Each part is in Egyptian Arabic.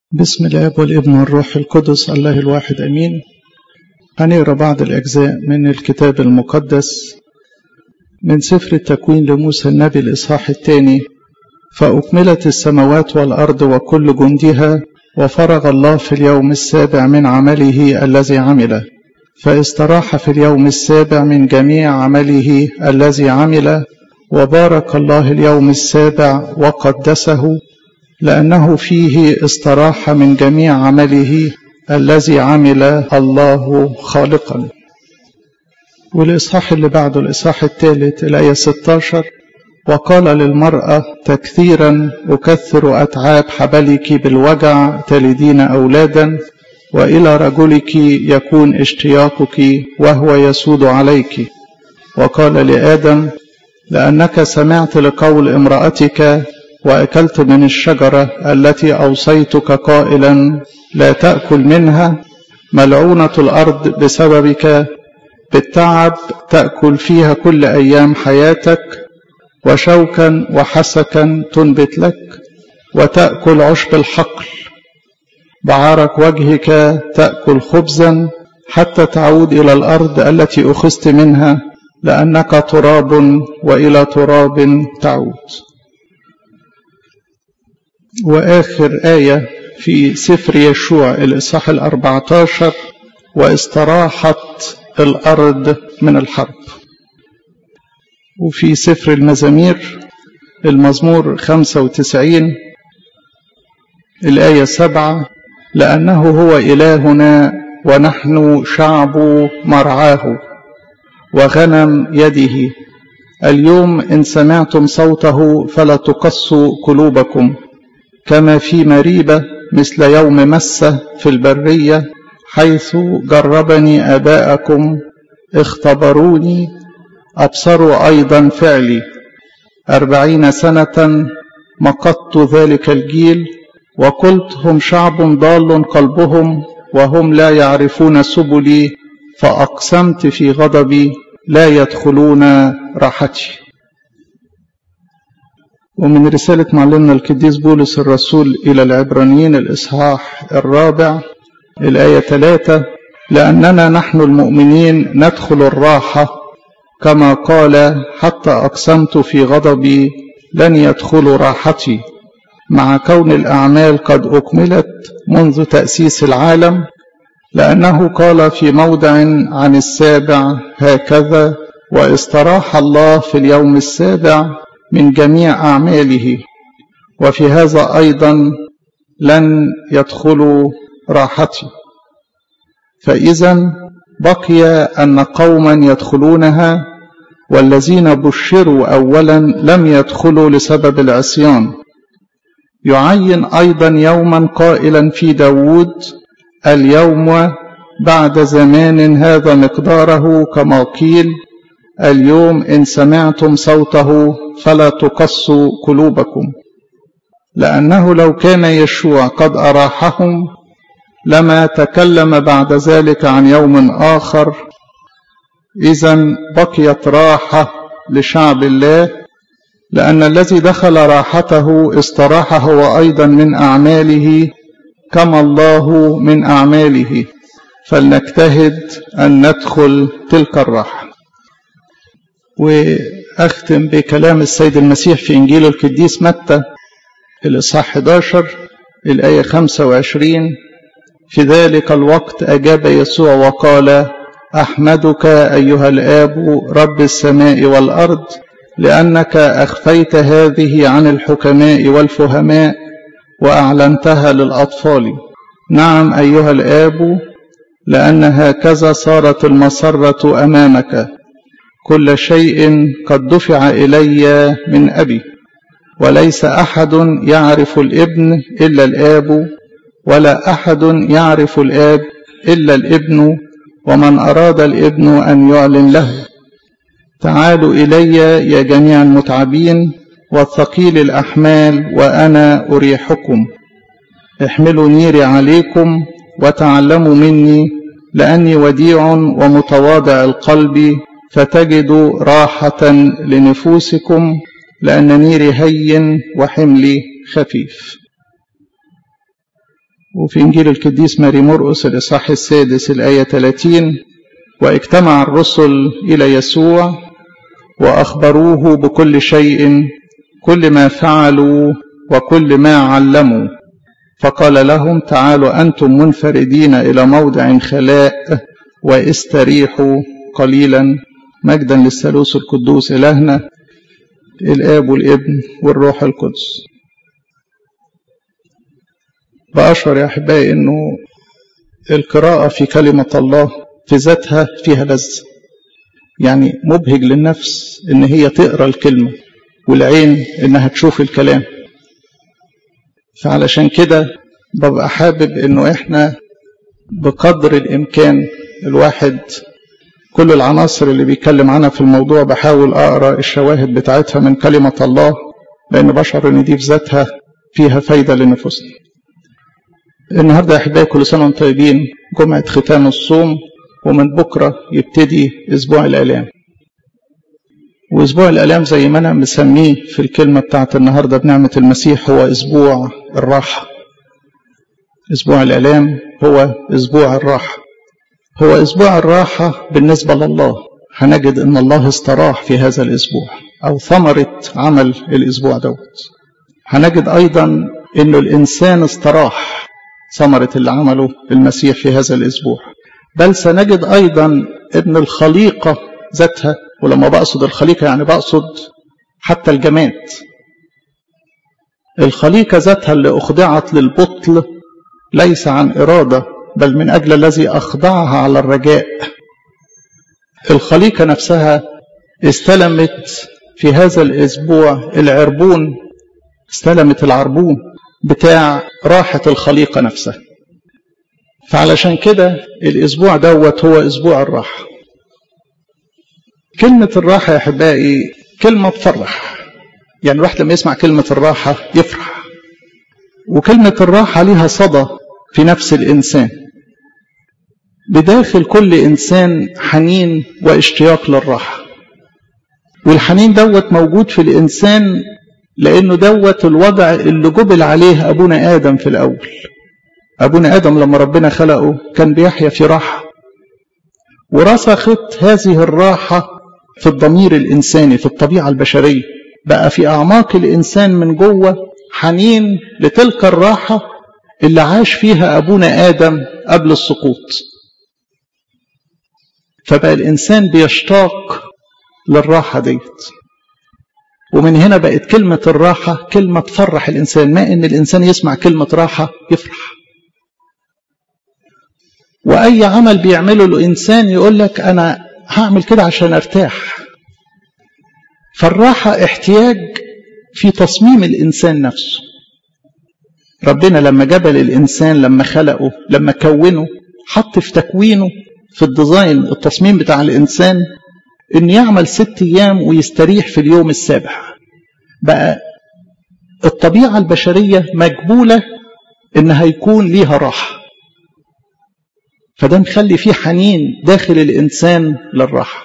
بسم الاب والابن والروح القدس الله الواحد امين هنقرا بعض الاجزاء من الكتاب المقدس من سفر التكوين لموسى النبي الاصحاح الثاني فاكملت السماوات والارض وكل جندها وفرغ الله في اليوم السابع من عمله الذي عمله فاستراح في اليوم السابع من جميع عمله الذي عمل وبارك الله اليوم السابع وقدسه لأنه فيه استراح من جميع عمله الذي عمل الله خالقا والإصحاح اللي بعده الإصحاح الثالث الآية 16 وقال للمرأة تكثيرا أكثر أتعاب حبلك بالوجع تلدين أولادا وإلى رجلك يكون اشتياقك وهو يسود عليك وقال لآدم لأنك سمعت لقول امرأتك وأكلت من الشجرة التي أوصيتك قائلا لا تأكل منها ملعونة الأرض بسببك بالتعب تأكل فيها كل أيام حياتك وشوكا وحسكا تنبت لك وتأكل عشب الحقل بعرق وجهك تأكل خبزا حتى تعود إلى الأرض التي أخذت منها لأنك تراب وإلى تراب تعود وآخر آية في سفر يشوع الإصحاح الأربعة عشر واستراحت الأرض من الحرب وفي سفر المزامير المزمور خمسة وتسعين الآية سبعة لأنه هو إلهنا ونحن شعب مرعاه وغنم يده اليوم إن سمعتم صوته فلا تقصوا قلوبكم كما في مريبة مثل يوم مسة في البرية حيث جربني آباءكم اختبروني أبصروا أيضا فعلي أربعين سنة مقدت ذلك الجيل وقلت هم شعب ضال قلبهم وهم لا يعرفون سبلي فأقسمت في غضبي لا يدخلون راحتي ومن رسالة معلمنا القديس بولس الرسول إلى العبرانيين الإصحاح الرابع الآية ثلاثة لأننا نحن المؤمنين ندخل الراحة كما قال حتى أقسمت في غضبي لن يدخلوا راحتي مع كون الأعمال قد أكملت منذ تأسيس العالم لأنه قال في موضع عن السابع هكذا واستراح الله في اليوم السابع من جميع أعماله وفي هذا أيضا لن يدخلوا راحتي فإذا بقي أن قوما يدخلونها والذين بشروا أولا لم يدخلوا لسبب العصيان يعين أيضا يوما قائلا في داود اليوم بعد زمان هذا مقداره كما قيل اليوم إن سمعتم صوته فلا تقصوا قلوبكم لأنه لو كان يشوع قد أراحهم لما تكلم بعد ذلك عن يوم آخر إذا بقيت راحة لشعب الله لأن الذي دخل راحته استراح هو أيضا من أعماله كما الله من أعماله فلنجتهد أن ندخل تلك الراحة وأختم بكلام السيد المسيح في إنجيل القديس متى الإصحاح 11 الآية 25 في ذلك الوقت أجاب يسوع وقال أحمدك أيها الآب رب السماء والأرض لأنك أخفيت هذه عن الحكماء والفهماء وأعلنتها للأطفال نعم أيها الآب لأن هكذا صارت المسرة أمامك كل شيء قد دفع إلي من أبي وليس أحد يعرف الابن إلا الآب ولا أحد يعرف الآب إلا الابن ومن أراد الابن أن يعلن له تعالوا إلي يا جميع المتعبين والثقيل الأحمال وأنا أريحكم احملوا نيري عليكم وتعلموا مني لأني وديع ومتواضع القلب فتجدوا راحة لنفوسكم لأن نيري هين وحملي خفيف وفي إنجيل القديس ماري مرقس الإصحاح السادس الآية 30 واجتمع الرسل إلى يسوع وأخبروه بكل شيء كل ما فعلوا وكل ما علموا فقال لهم تعالوا أنتم منفردين إلى موضع خلاء واستريحوا قليلا مجدا للثالوث القدوس إلهنا الآب والابن والروح القدس بأشعر يا أحبائي أنه القراءة في كلمة الله في ذاتها فيها لذة يعني مبهج للنفس ان هي تقرا الكلمه والعين انها تشوف الكلام فعلشان كده ببقى حابب انه احنا بقدر الامكان الواحد كل العناصر اللي بيتكلم عنها في الموضوع بحاول اقرا الشواهد بتاعتها من كلمه الله لان بشعر ان دي في ذاتها فيها فايده لنفوسنا النهارده يا احبائي كل سنه وانتم طيبين جمعه ختام الصوم ومن بكرة يبتدي أسبوع الآلام وأسبوع الآلام زي ما أنا مسميه في الكلمة بتاعت النهاردة بنعمة المسيح هو أسبوع الراحة أسبوع الآلام هو أسبوع الراحة هو أسبوع الراحة بالنسبة لله هنجد أن الله استراح في هذا الأسبوع أو ثمرة عمل الأسبوع دوت هنجد أيضا أنه الإنسان استراح ثمرة اللي عمله المسيح في هذا الأسبوع بل سنجد أيضا أن الخليقة ذاتها ولما بقصد الخليقة يعني بقصد حتى الجماد الخليقة ذاتها اللي أخضعت للبطل ليس عن إرادة بل من أجل الذي أخضعها على الرجاء الخليقة نفسها استلمت في هذا الأسبوع العربون استلمت العربون بتاع راحة الخليقة نفسها فعلشان كده الاسبوع دوت هو اسبوع الراحه كلمه الراحه يا احبائي كلمه تفرح يعني الواحد لما يسمع كلمه الراحه يفرح وكلمه الراحه ليها صدى في نفس الانسان بداخل كل انسان حنين واشتياق للراحه والحنين دوت موجود في الانسان لانه دوت الوضع اللي جبل عليه ابونا ادم في الاول أبونا آدم لما ربنا خلقه كان بيحيا في راحة ورسخت هذه الراحة في الضمير الإنساني في الطبيعة البشرية بقى في أعماق الإنسان من جوه حنين لتلك الراحة اللي عاش فيها أبونا آدم قبل السقوط فبقى الإنسان بيشتاق للراحة ديت ومن هنا بقت كلمة الراحة كلمة تفرح الإنسان ما إن الإنسان يسمع كلمة راحة يفرح وأي عمل بيعمله الإنسان يقول لك أنا هعمل كده عشان أرتاح فالراحة احتياج في تصميم الإنسان نفسه ربنا لما جبل الإنسان لما خلقه لما كونه حط في تكوينه في الديزاين التصميم بتاع الإنسان إن يعمل ست أيام ويستريح في اليوم السابع بقى الطبيعة البشرية مجبولة إن هيكون ليها راحة فده مخلي فيه حنين داخل الإنسان للراحة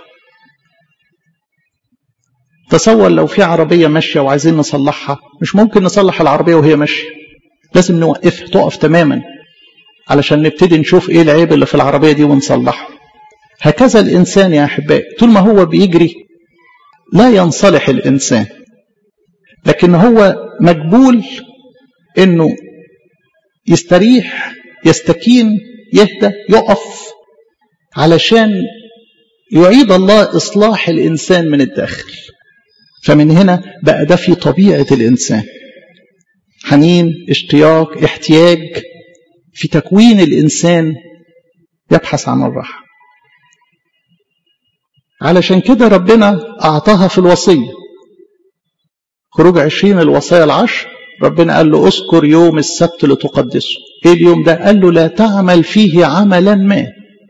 تصور لو في عربية ماشية وعايزين نصلحها مش ممكن نصلح العربية وهي ماشية لازم نوقفها تقف تماما علشان نبتدي نشوف ايه العيب اللي في العربية دي ونصلحه هكذا الإنسان يا أحبائي طول ما هو بيجري لا ينصلح الإنسان لكن هو مجبول انه يستريح يستكين يهدى يقف علشان يعيد الله إصلاح الإنسان من الداخل فمن هنا بقى ده في طبيعة الإنسان حنين اشتياق احتياج في تكوين الإنسان يبحث عن الراحة علشان كده ربنا أعطاها في الوصية خروج عشرين الوصايا العشر ربنا قال له اذكر يوم السبت لتقدسه ايه اليوم ده قال له لا تعمل فيه عملا ما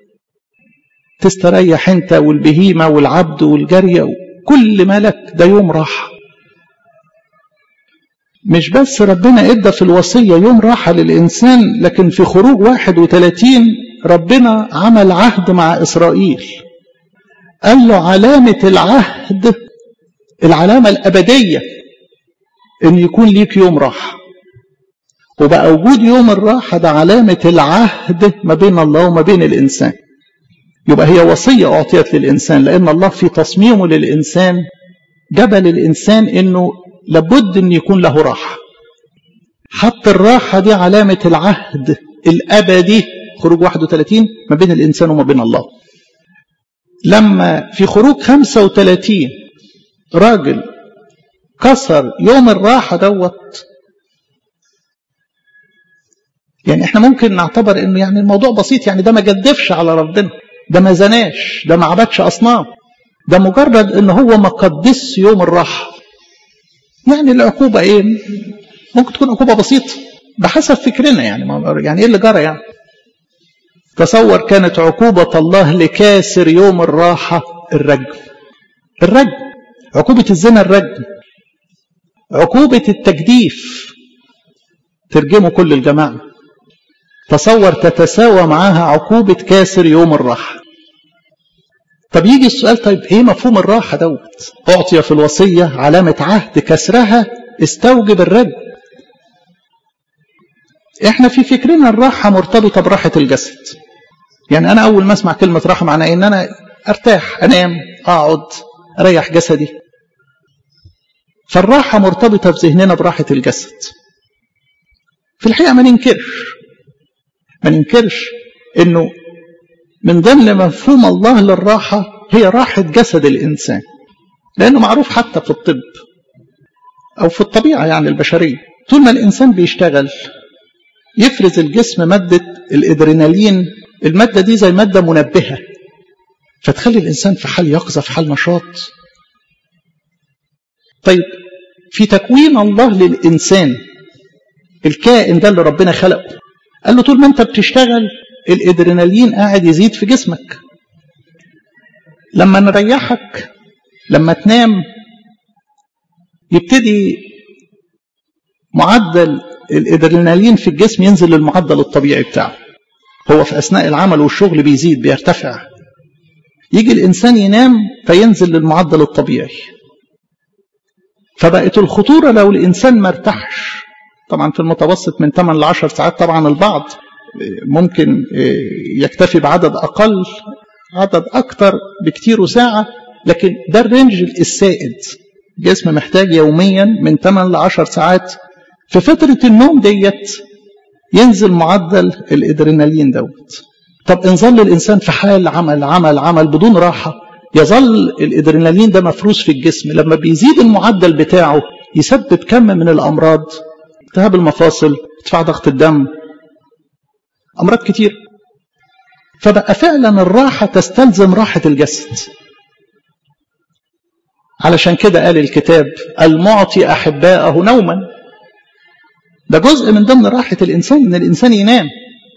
تستريح انت والبهيمة والعبد والجارية كل ما لك ده يوم راحة مش بس ربنا ادى في الوصية يوم راحة للإنسان لكن في خروج 31 ربنا عمل عهد مع إسرائيل قال له علامة العهد العلامة الأبدية إن يكون ليك يوم راحة وبقى وجود يوم الراحة ده علامة العهد ما بين الله وما بين الإنسان يبقى هي وصية أعطيت للإنسان لأن الله في تصميمه للإنسان جبل الإنسان إنه لابد أن يكون له راحة حط الراحة دي علامة العهد الأبدي خروج 31 ما بين الإنسان وما بين الله لما في خروج 35 راجل كسر يوم الراحة دوت يعني احنا ممكن نعتبر انه يعني الموضوع بسيط يعني ده ما جدفش على ربنا ده ما زناش ده ما عبدش اصنام ده مجرد ان هو ما قدس يوم الراحة يعني العقوبة ايه ممكن تكون عقوبة بسيطة بحسب فكرنا يعني يعني ايه اللي جرى يعني تصور كانت عقوبة الله لكاسر يوم الراحة الرجم الرجم عقوبة الزنا الرجم عقوبة التجديف ترجموا كل الجماعة تصور تتساوى معاها عقوبة كاسر يوم الراحة طب يجي السؤال طيب ايه مفهوم الراحة دوت اعطي في الوصية علامة عهد كسرها استوجب الرجم احنا في فكرنا الراحة مرتبطة براحة الجسد يعني انا اول ما اسمع كلمة راحة معناها ان انا ارتاح انام اقعد اريح جسدي فالراحة مرتبطة في ذهننا براحة الجسد في الحقيقة ما ننكرش ما ننكرش انه من ضمن مفهوم الله للراحة هي راحة جسد الإنسان لأنه معروف حتى في الطب أو في الطبيعة يعني البشرية طول ما الإنسان بيشتغل يفرز الجسم مادة الإدرينالين المادة دي زي مادة منبهة فتخلي الإنسان في حال يقظة في حال نشاط طيب في تكوين الله للإنسان الكائن ده اللي ربنا خلقه قال له طول ما انت بتشتغل الادرينالين قاعد يزيد في جسمك لما نريحك لما تنام يبتدي معدل الادرينالين في الجسم ينزل للمعدل الطبيعي بتاعه هو في اثناء العمل والشغل بيزيد بيرتفع يجي الانسان ينام فينزل للمعدل الطبيعي فبقت الخطوره لو الانسان ما ارتاحش طبعا في المتوسط من 8 ل 10 ساعات طبعا البعض ممكن يكتفي بعدد أقل عدد أكتر بكتير ساعة لكن ده الرينج السائد جسم محتاج يوميا من 8 ل 10 ساعات في فترة النوم ديت ينزل معدل الإدرينالين دوت طب إن ظل الإنسان في حال عمل عمل عمل بدون راحة يظل الإدرينالين ده مفروس في الجسم لما بيزيد المعدل بتاعه يسبب كم من الأمراض التهاب المفاصل ارتفاع ضغط الدم أمراض كتير فبقى فعلا الراحة تستلزم راحة الجسد علشان كده قال الكتاب المعطي أحباءه نوما ده جزء من ضمن راحة الإنسان إن الإنسان ينام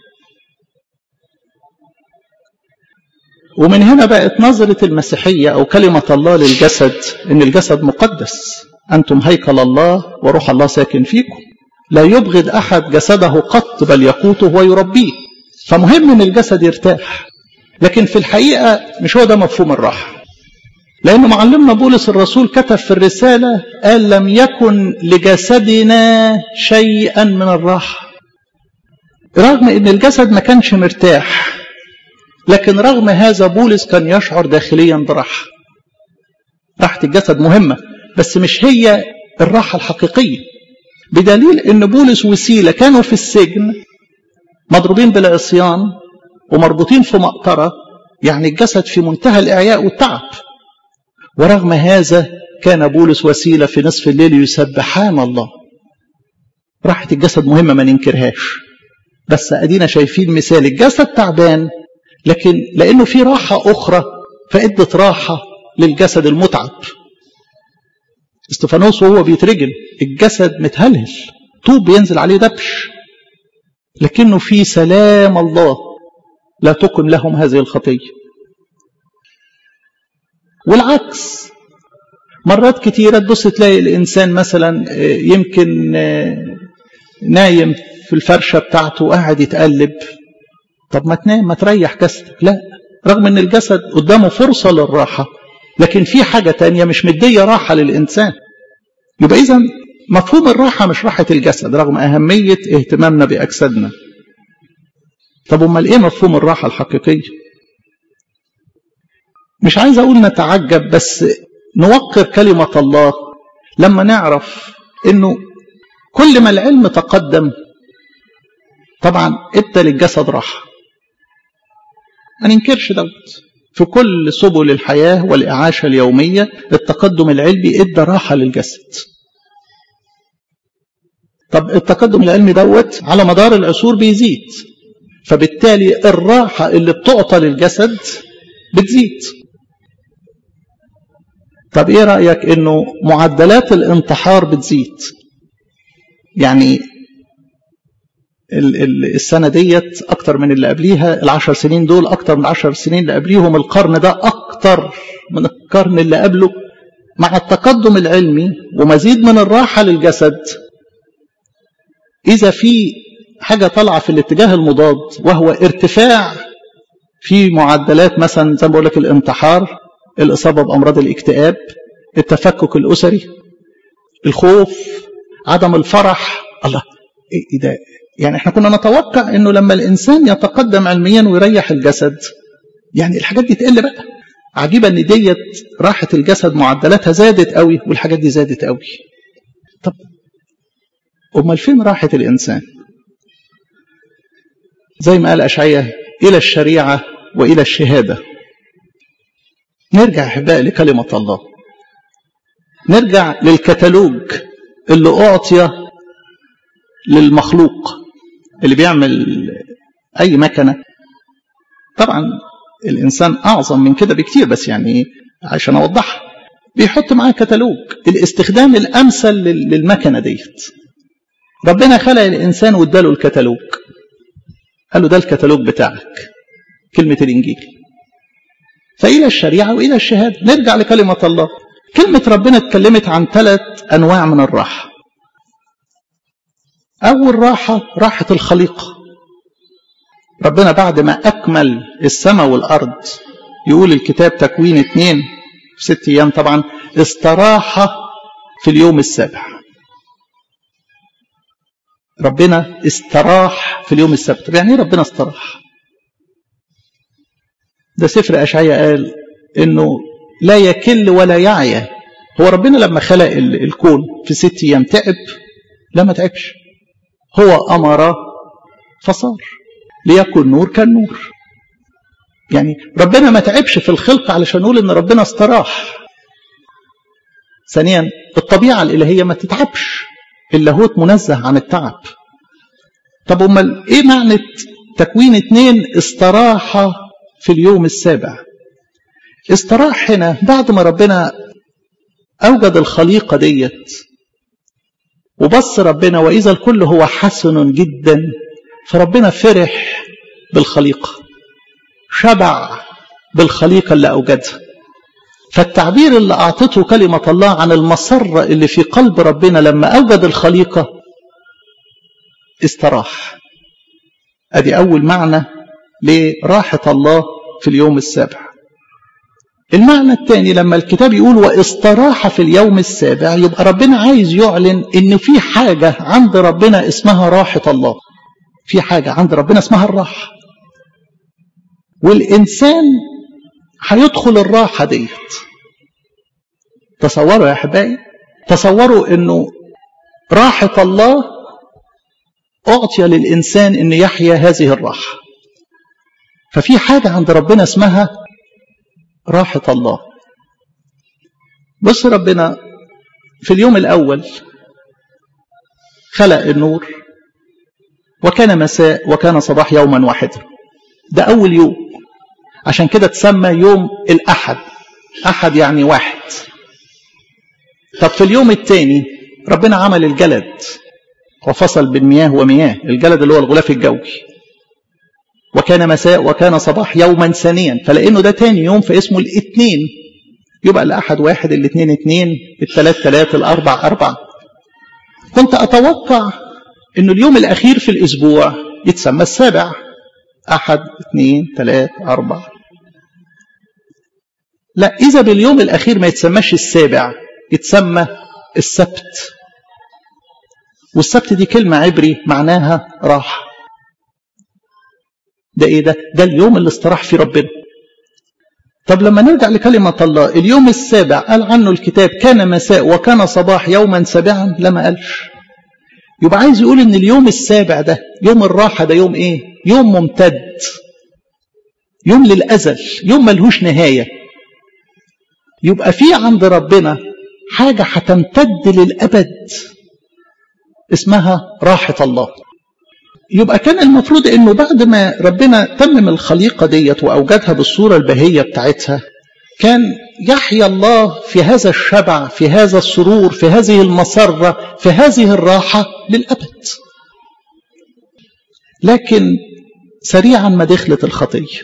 ومن هنا بقت نظرة المسيحية أو كلمة الله للجسد إن الجسد مقدس أنتم هيكل الله وروح الله ساكن فيكم لا يبغض أحد جسده قط بل يقوته ويربيه فمهم ان الجسد يرتاح لكن في الحقيقة مش هو ده مفهوم الراحة لأن معلمنا بولس الرسول كتب في الرسالة قال لم يكن لجسدنا شيئا من الراحة رغم ان الجسد ما كانش مرتاح لكن رغم هذا بولس كان يشعر داخليا براحة راحة الجسد مهمة بس مش هي الراحة الحقيقية بدليل ان بولس وسيلة كانوا في السجن مضروبين بالعصيان ومربوطين في مقطرة يعني الجسد في منتهى الإعياء والتعب ورغم هذا كان بولس وسيلة في نصف الليل يسبحان الله راحة الجسد مهمة ما ننكرهاش بس أدينا شايفين مثال الجسد تعبان لكن لأنه في راحة أخرى فإدت راحة للجسد المتعب استفانوس وهو بيترجم الجسد متهلهل طوب بينزل عليه دبش لكنه في سلام الله لا تكن لهم هذه الخطية والعكس مرات كتيرة تبص تلاقي الإنسان مثلا يمكن نايم في الفرشة بتاعته وقاعد يتقلب طب ما تنام ما تريح جسدك لا رغم ان الجسد قدامه فرصة للراحة لكن في حاجة تانية مش مدية راحة للإنسان يبقى إذا مفهوم الراحة مش راحة الجسد رغم أهمية اهتمامنا بأجسادنا طب امال ايه مفهوم الراحة الحقيقية مش عايز اقول نتعجب بس نوقر كلمة الله لما نعرف انه كل ما العلم تقدم طبعا ادى للجسد راحة ما ننكرش دوت في كل سبل الحياة والإعاشة اليومية التقدم العلمي ادى راحة للجسد طب التقدم العلمي دوت على مدار العصور بيزيد فبالتالي الراحة اللي بتعطى للجسد بتزيد طب ايه رأيك انه معدلات الانتحار بتزيد يعني السنة ديت أكتر من اللي قبليها العشر سنين دول أكتر من العشر سنين اللي قبليهم القرن ده أكتر من القرن اللي قبله مع التقدم العلمي ومزيد من الراحة للجسد إذا في حاجة طالعة في الاتجاه المضاد وهو ارتفاع في معدلات مثلا زي ما بقول لك الانتحار الإصابة بأمراض الاكتئاب التفكك الأسري الخوف عدم الفرح الله إيه ده يعني احنا كنا نتوقع انه لما الانسان يتقدم علميا ويريح الجسد يعني الحاجات دي تقل بقى عجيبة ان ديت راحة الجسد معدلاتها زادت قوي والحاجات دي زادت قوي طب امال فين راحة الانسان زي ما قال أشعية إلى الشريعة وإلى الشهادة نرجع أحبائي لكلمة الله نرجع للكتالوج اللي أعطي للمخلوق اللي بيعمل أي مكنة طبعا الإنسان أعظم من كده بكتير بس يعني عشان أوضحها بيحط معاه كتالوج الاستخدام الأمثل للمكنة ديت ربنا خلق الإنسان واداله الكتالوج قال له ده الكتالوج بتاعك كلمة الإنجيل فإلى الشريعة وإلى الشهادة نرجع لكلمة الله كلمة ربنا اتكلمت عن ثلاث أنواع من الراحة أول راحة راحة الخليقة ربنا بعد ما أكمل السماء والأرض يقول الكتاب تكوين اتنين في ست أيام طبعا استراحة في اليوم السابع ربنا استراح في اليوم السبت طب يعني ايه ربنا استراح ده سفر أشعياء قال انه لا يكل ولا يعيا هو ربنا لما خلق الكون في ست ايام تعب لا ما تعبش هو امر فصار ليكن نور كالنور يعني ربنا ما تعبش في الخلق علشان نقول ان ربنا استراح ثانيا الطبيعه الالهيه ما تتعبش اللاهوت منزه عن التعب طب امال ايه معنى تكوين اتنين استراحة في اليوم السابع استراح هنا بعد ما ربنا اوجد الخليقة ديت وبص ربنا واذا الكل هو حسن جدا فربنا فرح بالخليقة شبع بالخليقة اللي اوجدها فالتعبير اللي أعطته كلمة الله عن المسرة اللي في قلب ربنا لما أوجد الخليقة استراح أدي أول معنى لراحة الله في اليوم السابع المعنى الثاني لما الكتاب يقول واستراح في اليوم السابع يبقى ربنا عايز يعلن ان في حاجة عند ربنا اسمها راحة الله في حاجة عند ربنا اسمها الراحة والإنسان هيدخل الراحة ديت تصوروا يا أحبائي تصوروا أنه راحة الله أعطي للإنسان أن يحيا هذه الراحة ففي حاجة عند ربنا اسمها راحة الله بص ربنا في اليوم الأول خلق النور وكان مساء وكان صباح يوما واحدا ده أول يوم عشان كده تسمى يوم الأحد أحد يعني واحد طب في اليوم الثاني ربنا عمل الجلد وفصل بين مياه ومياه الجلد اللي هو الغلاف الجوي وكان مساء وكان صباح يوما ثانيا فلانه ده تاني يوم فاسمه الاثنين يبقى الاحد واحد الاثنين اثنين الثلاث ثلاث الاربع اربع كنت اتوقع انه اليوم الاخير في الاسبوع يتسمى السابع احد اثنين ثلاث اربع لا اذا باليوم الاخير ما يتسماش السابع يتسمى السبت والسبت دي كلمة عبري معناها راحة ده ايه ده ده اليوم اللي استراح فيه ربنا طب لما نرجع لكلمة الله اليوم السابع قال عنه الكتاب كان مساء وكان صباح يوما سابعا لما قالش يبقى عايز يقول ان اليوم السابع ده يوم الراحة ده يوم ايه يوم ممتد يوم للأزل يوم ملهوش نهاية يبقى في عند ربنا حاجة هتمتد للأبد اسمها راحة الله يبقى كان المفروض انه بعد ما ربنا تمم الخليقة ديت وأوجدها بالصورة البهية بتاعتها كان يحيا الله في هذا الشبع في هذا السرور في هذه المسرة في هذه الراحة للأبد لكن سريعا ما دخلت الخطية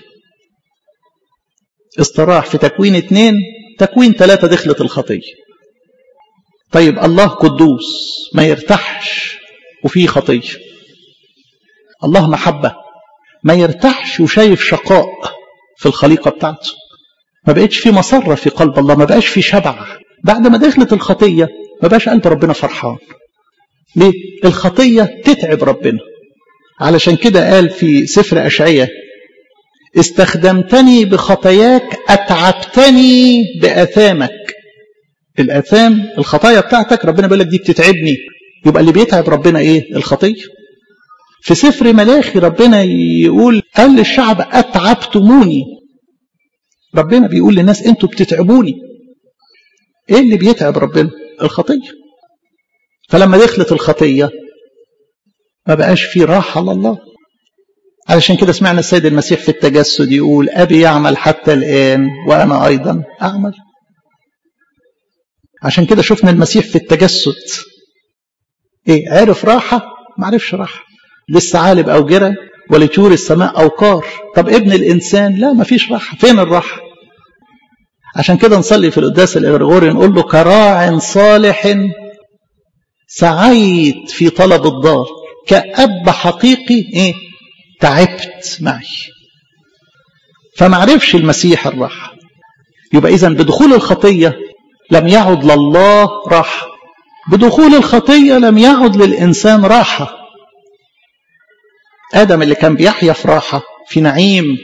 استراح في تكوين اتنين تكوين ثلاثة دخلت الخطية طيب الله قدوس ما يرتاحش وفيه خطية الله محبة ما يرتاحش وشايف شقاء في الخليقة بتاعته ما بقتش في مسرة في قلب الله ما بقاش في شبع بعد ما دخلت الخطية ما بقاش قلب ربنا فرحان ليه؟ الخطية تتعب ربنا علشان كده قال في سفر أشعية استخدمتني بخطاياك أتعبتني بأثامك الآثام الخطايا بتاعتك ربنا بيقول لك دي بتتعبني يبقى اللي بيتعب ربنا إيه الخطية في سفر ملاخي ربنا يقول قال للشعب أتعبتموني ربنا بيقول للناس انتوا بتتعبوني ايه اللي بيتعب ربنا الخطية فلما دخلت الخطية ما بقاش في راحة لله علشان كده سمعنا السيد المسيح في التجسد يقول أبي يعمل حتى الآن وأنا أيضا أعمل عشان كده شفنا المسيح في التجسد ايه عرف راحة ما عرفش راحة للثعالب أوجرة ولطيور السماء أوقار طب ابن الإنسان لا ما فيش راحة فين الراحة عشان كده نصلي في القداس الإغريغوري نقول له كراع صالح سعيت في طلب الدار كأب حقيقي إيه تعبت معي فما عرفش المسيح الراحة يبقى إذا بدخول الخطية لم يعد لله راحة بدخول الخطية لم يعد للإنسان راحة آدم اللي كان بيحيا في راحة في نعيم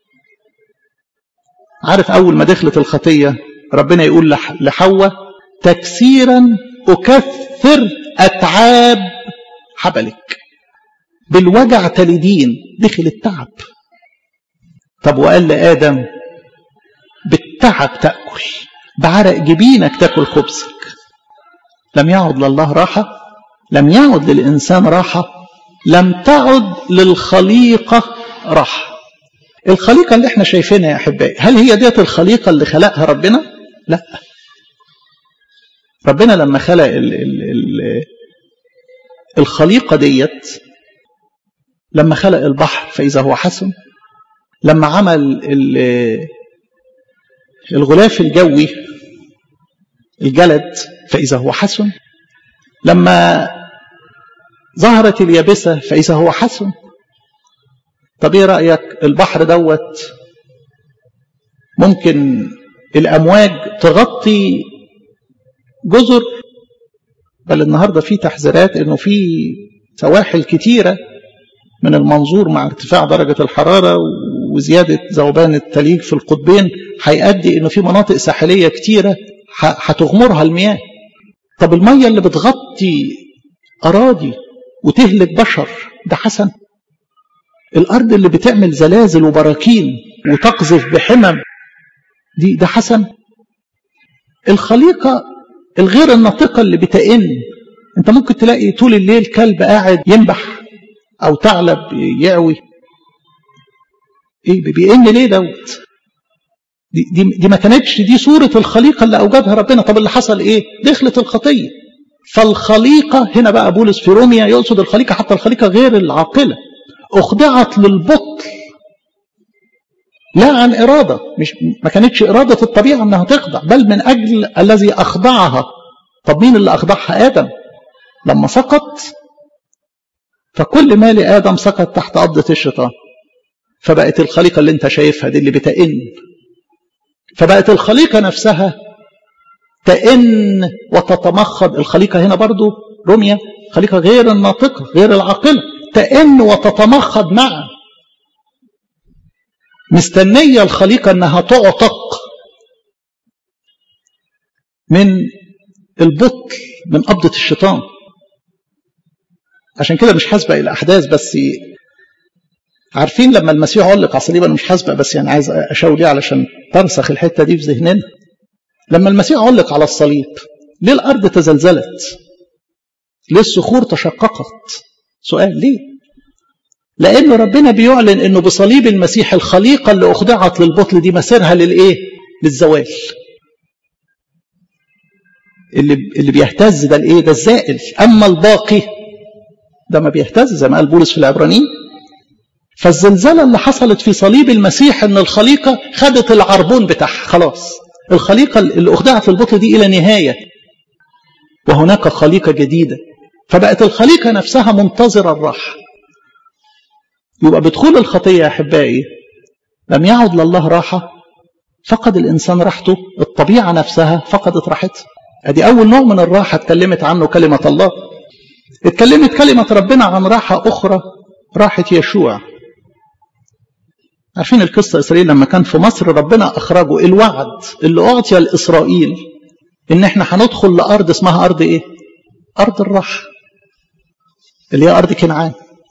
عارف أول ما دخلت الخطية ربنا يقول لحواء تكسيرا أكثر أتعاب حبلك بالوجع تلدين دخل التعب طب وقال لآدم بالتعب تأكل بعرق جبينك تأكل خبزك لم يعد لله راحة لم يعد للإنسان راحة لم تعد للخليقة راحة الخليقة اللي احنا شايفينها يا أحبائي هل هي ديت الخليقة اللي خلقها ربنا لا ربنا لما خلق ال ال ال الخليقة ديت لما خلق البحر فإذا هو حسن لما عمل الغلاف الجوي الجلد فإذا هو حسن لما ظهرت اليابسة فإذا هو حسن طب ايه رأيك البحر دوت ممكن الأمواج تغطي جزر بل النهاردة في تحذيرات انه في سواحل كتيرة من المنظور مع ارتفاع درجة الحرارة وزيادة ذوبان التليج في القطبين هيؤدي انه في مناطق ساحلية كتيرة هتغمرها المياه طب المية اللي بتغطي أراضي وتهلك بشر ده حسن الأرض اللي بتعمل زلازل وبراكين وتقذف بحمم دي ده حسن الخليقة الغير الناطقة اللي بتئن انت ممكن تلاقي طول الليل كلب قاعد ينبح او ثعلب يعوي ايه بيئن ليه دوت دي, دي, دي ما كانتش دي صورة الخليقة اللي أوجدها ربنا طب اللي حصل إيه دخلت الخطية فالخليقة هنا بقى بولس في روميا يقصد الخليقة حتى الخليقة غير العاقلة أخضعت للبطل لا عن إرادة مش ما كانتش إرادة الطبيعة أنها تخضع بل من أجل الذي أخضعها طب مين اللي أخضعها آدم لما سقط فكل ما لآدم سقط تحت قبضة الشيطان فبقت الخليقة اللي انت شايفها دي اللي بتئن فبقت الخليقة نفسها تئن وتتمخض الخليقة هنا برضو رمية خليقة غير الناطقة غير العاقلة تئن وتتمخض معا مستنية الخليقة انها تعتق من البطل من قبضة الشيطان عشان كده مش حاسبة الأحداث بس عارفين لما المسيح علق على الصليب أنا مش حاسبة بس يعني عايز أشاور ليه علشان ترسخ الحتة دي في ذهننا لما المسيح علق على الصليب ليه الأرض تزلزلت ليه الصخور تشققت سؤال ليه لأن ربنا بيعلن أنه بصليب المسيح الخليقة اللي أخضعت للبطل دي مسيرها للإيه للزوال اللي اللي بيهتز ده الايه ده الزائل اما الباقي ده ما بيهتز زي ما قال بولس في العبرانيين فالزلزلة اللي حصلت في صليب المسيح ان الخليقة خدت العربون بتاعها خلاص الخليقة اللي اخضعت للبطل دي الى نهاية وهناك خليقة جديدة فبقت الخليقة نفسها منتظرة الراحة يبقى بدخول الخطية يا أحبائي لم يعد لله راحة فقد الإنسان راحته الطبيعة نفسها فقدت راحتها ادي اول نوع من الراحه اتكلمت عنه كلمه الله اتكلمت كلمه ربنا عن راحه اخرى راحه يشوع عارفين القصه اسرائيل لما كان في مصر ربنا اخرجه الوعد اللي اعطي لاسرائيل ان احنا هندخل لارض اسمها ارض ايه ارض الراحه اللي هي ارض كنعان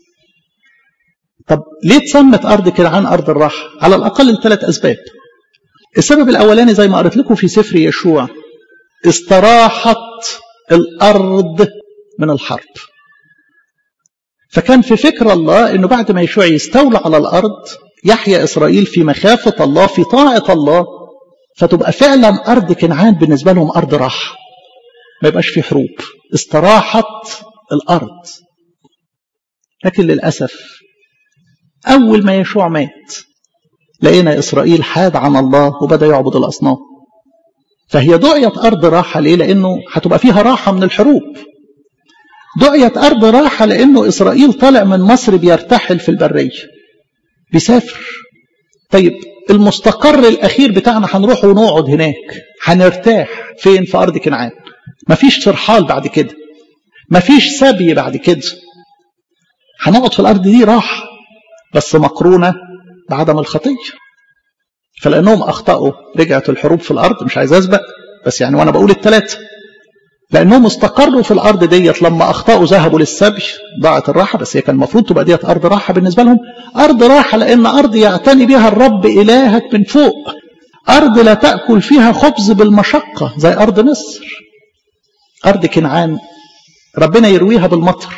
طب ليه اتسمت ارض كنعان ارض الراحه على الاقل لثلاث اسباب السبب الاولاني زي ما قريت لكم في سفر يشوع استراحت الارض من الحرب فكان في فكر الله انه بعد ما يشوع يستولى على الارض يحيا اسرائيل في مخافه الله في طاعه الله فتبقى فعلا ارض كنعان بالنسبه لهم ارض راحه ما يبقاش في حروب استراحت الارض لكن للاسف اول ما يشوع مات لقينا اسرائيل حاد عن الله وبدا يعبد الاصنام فهي دعيت أرض راحة ليه؟ لأنه هتبقى فيها راحة من الحروب. دعيت أرض راحة لأنه إسرائيل طالع من مصر بيرتحل في البرية. بيسافر. طيب المستقر الأخير بتاعنا هنروح ونقعد هناك. هنرتاح فين؟ في أرض كنعان. مفيش ترحال بعد كده. مفيش سبي بعد كده. هنقعد في الأرض دي راحة. بس مقرونة بعدم الخطية. فلانهم اخطاوا رجعت الحروب في الارض مش عايز اسبق بس يعني وانا بقول الثلاثه لانهم استقروا في الارض ديت لما اخطاوا ذهبوا للسبي ضاعت الراحه بس هي كان المفروض تبقى ديت ارض راحه بالنسبه لهم ارض راحه لان ارض يعتني بها الرب الهك من فوق ارض لا تاكل فيها خبز بالمشقه زي ارض مصر ارض كنعان ربنا يرويها بالمطر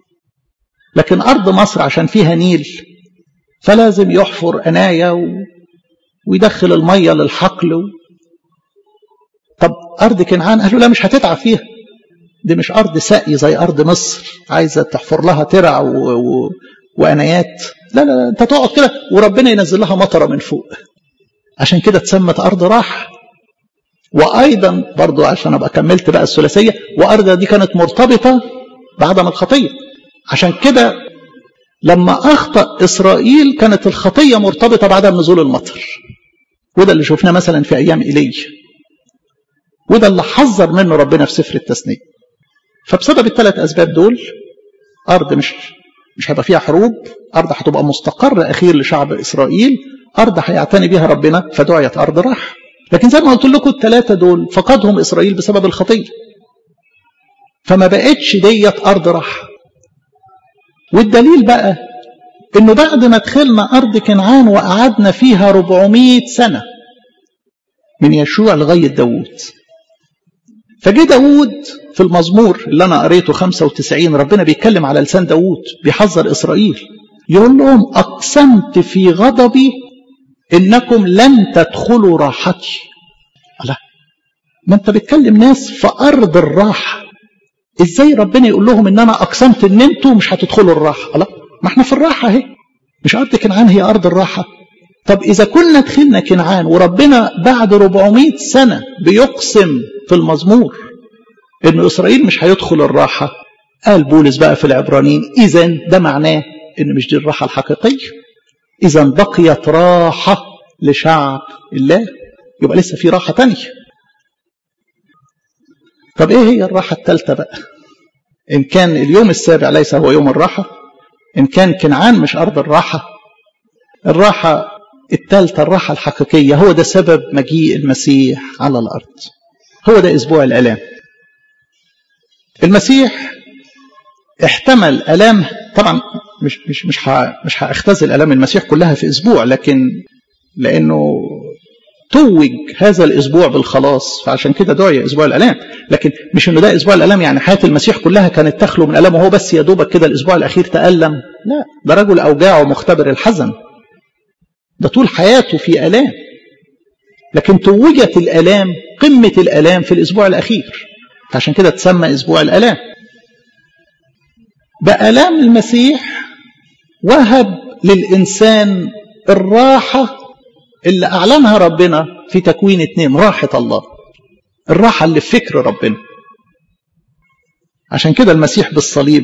لكن ارض مصر عشان فيها نيل فلازم يحفر انايا و... ويدخل المية للحقل و... طب أرض كنعان قالوا لا مش هتتعب فيها دي مش أرض سقي زي أرض مصر عايزة تحفر لها ترع و... و... وأنايات لا لا أنت تقعد كده وربنا ينزل لها مطرة من فوق عشان كده اتسمت أرض راحة وأيضا برضو عشان أبقى كملت بقى الثلاثية وأرض دي كانت مرتبطة بعدم الخطية عشان كده لما أخطأ إسرائيل كانت الخطية مرتبطة بعدم نزول المطر وده اللي شفناه مثلا في أيام إيليا وده اللي حذر منه ربنا في سفر التثنية فبسبب الثلاث أسباب دول أرض مش مش هيبقى فيها حروب أرض هتبقى مستقر أخير لشعب إسرائيل أرض هيعتني بها ربنا فدعيت أرض راحة لكن زي ما قلت لكم الثلاثة دول فقدهم إسرائيل بسبب الخطية فما بقتش ديت أرض راحة والدليل بقى انه بعد ما دخلنا ارض كنعان وقعدنا فيها 400 سنه من يشوع لغايه داوود فجه داوود في المزمور اللي انا قريته 95 ربنا بيتكلم على لسان داوود بيحذر اسرائيل يقول لهم اقسمت في غضبي انكم لن تدخلوا راحتي الله ما انت بتكلم ناس في ارض الراحه ازاي ربنا يقول لهم ان انا اقسمت ان انتوا مش هتدخلوا الراحه الله ما احنا في الراحه اهي مش ارض كنعان هي ارض الراحه طب اذا كنا دخلنا كنعان وربنا بعد 400 سنه بيقسم في المزمور ان اسرائيل مش هيدخل الراحه قال بولس بقى في العبرانيين اذا ده معناه ان مش دي الراحه الحقيقيه اذا بقيت راحه لشعب الله يبقى لسه في راحه تانية طب ايه هي الراحه الثالثه بقى إن كان اليوم السابع ليس هو يوم الراحة إن كان كنعان مش أرض الراحة الراحة الثالثة الراحة الحقيقية هو ده سبب مجيء المسيح على الأرض هو ده أسبوع الآلام المسيح احتمل آلام طبعا مش مش مش مش هاختزل آلام المسيح كلها في أسبوع لكن لأنه توج هذا الأسبوع بالخلاص فعشان كده دعي أسبوع الآلام لكن مش إنه ده أسبوع الآلام يعني حياة المسيح كلها كانت تخلو من آلام وهو بس يا دوبك كده الأسبوع الأخير تألم لا ده رجل أوجاع ومختبر الحزن ده طول حياته في آلام لكن توجت الآلام قمة الآلام في الأسبوع الأخير عشان كده تسمى أسبوع الآلام بآلام المسيح وهب للإنسان الراحة اللي أعلنها ربنا في تكوين اتنين راحة الله الراحة اللي في فكر ربنا عشان كده المسيح بالصليب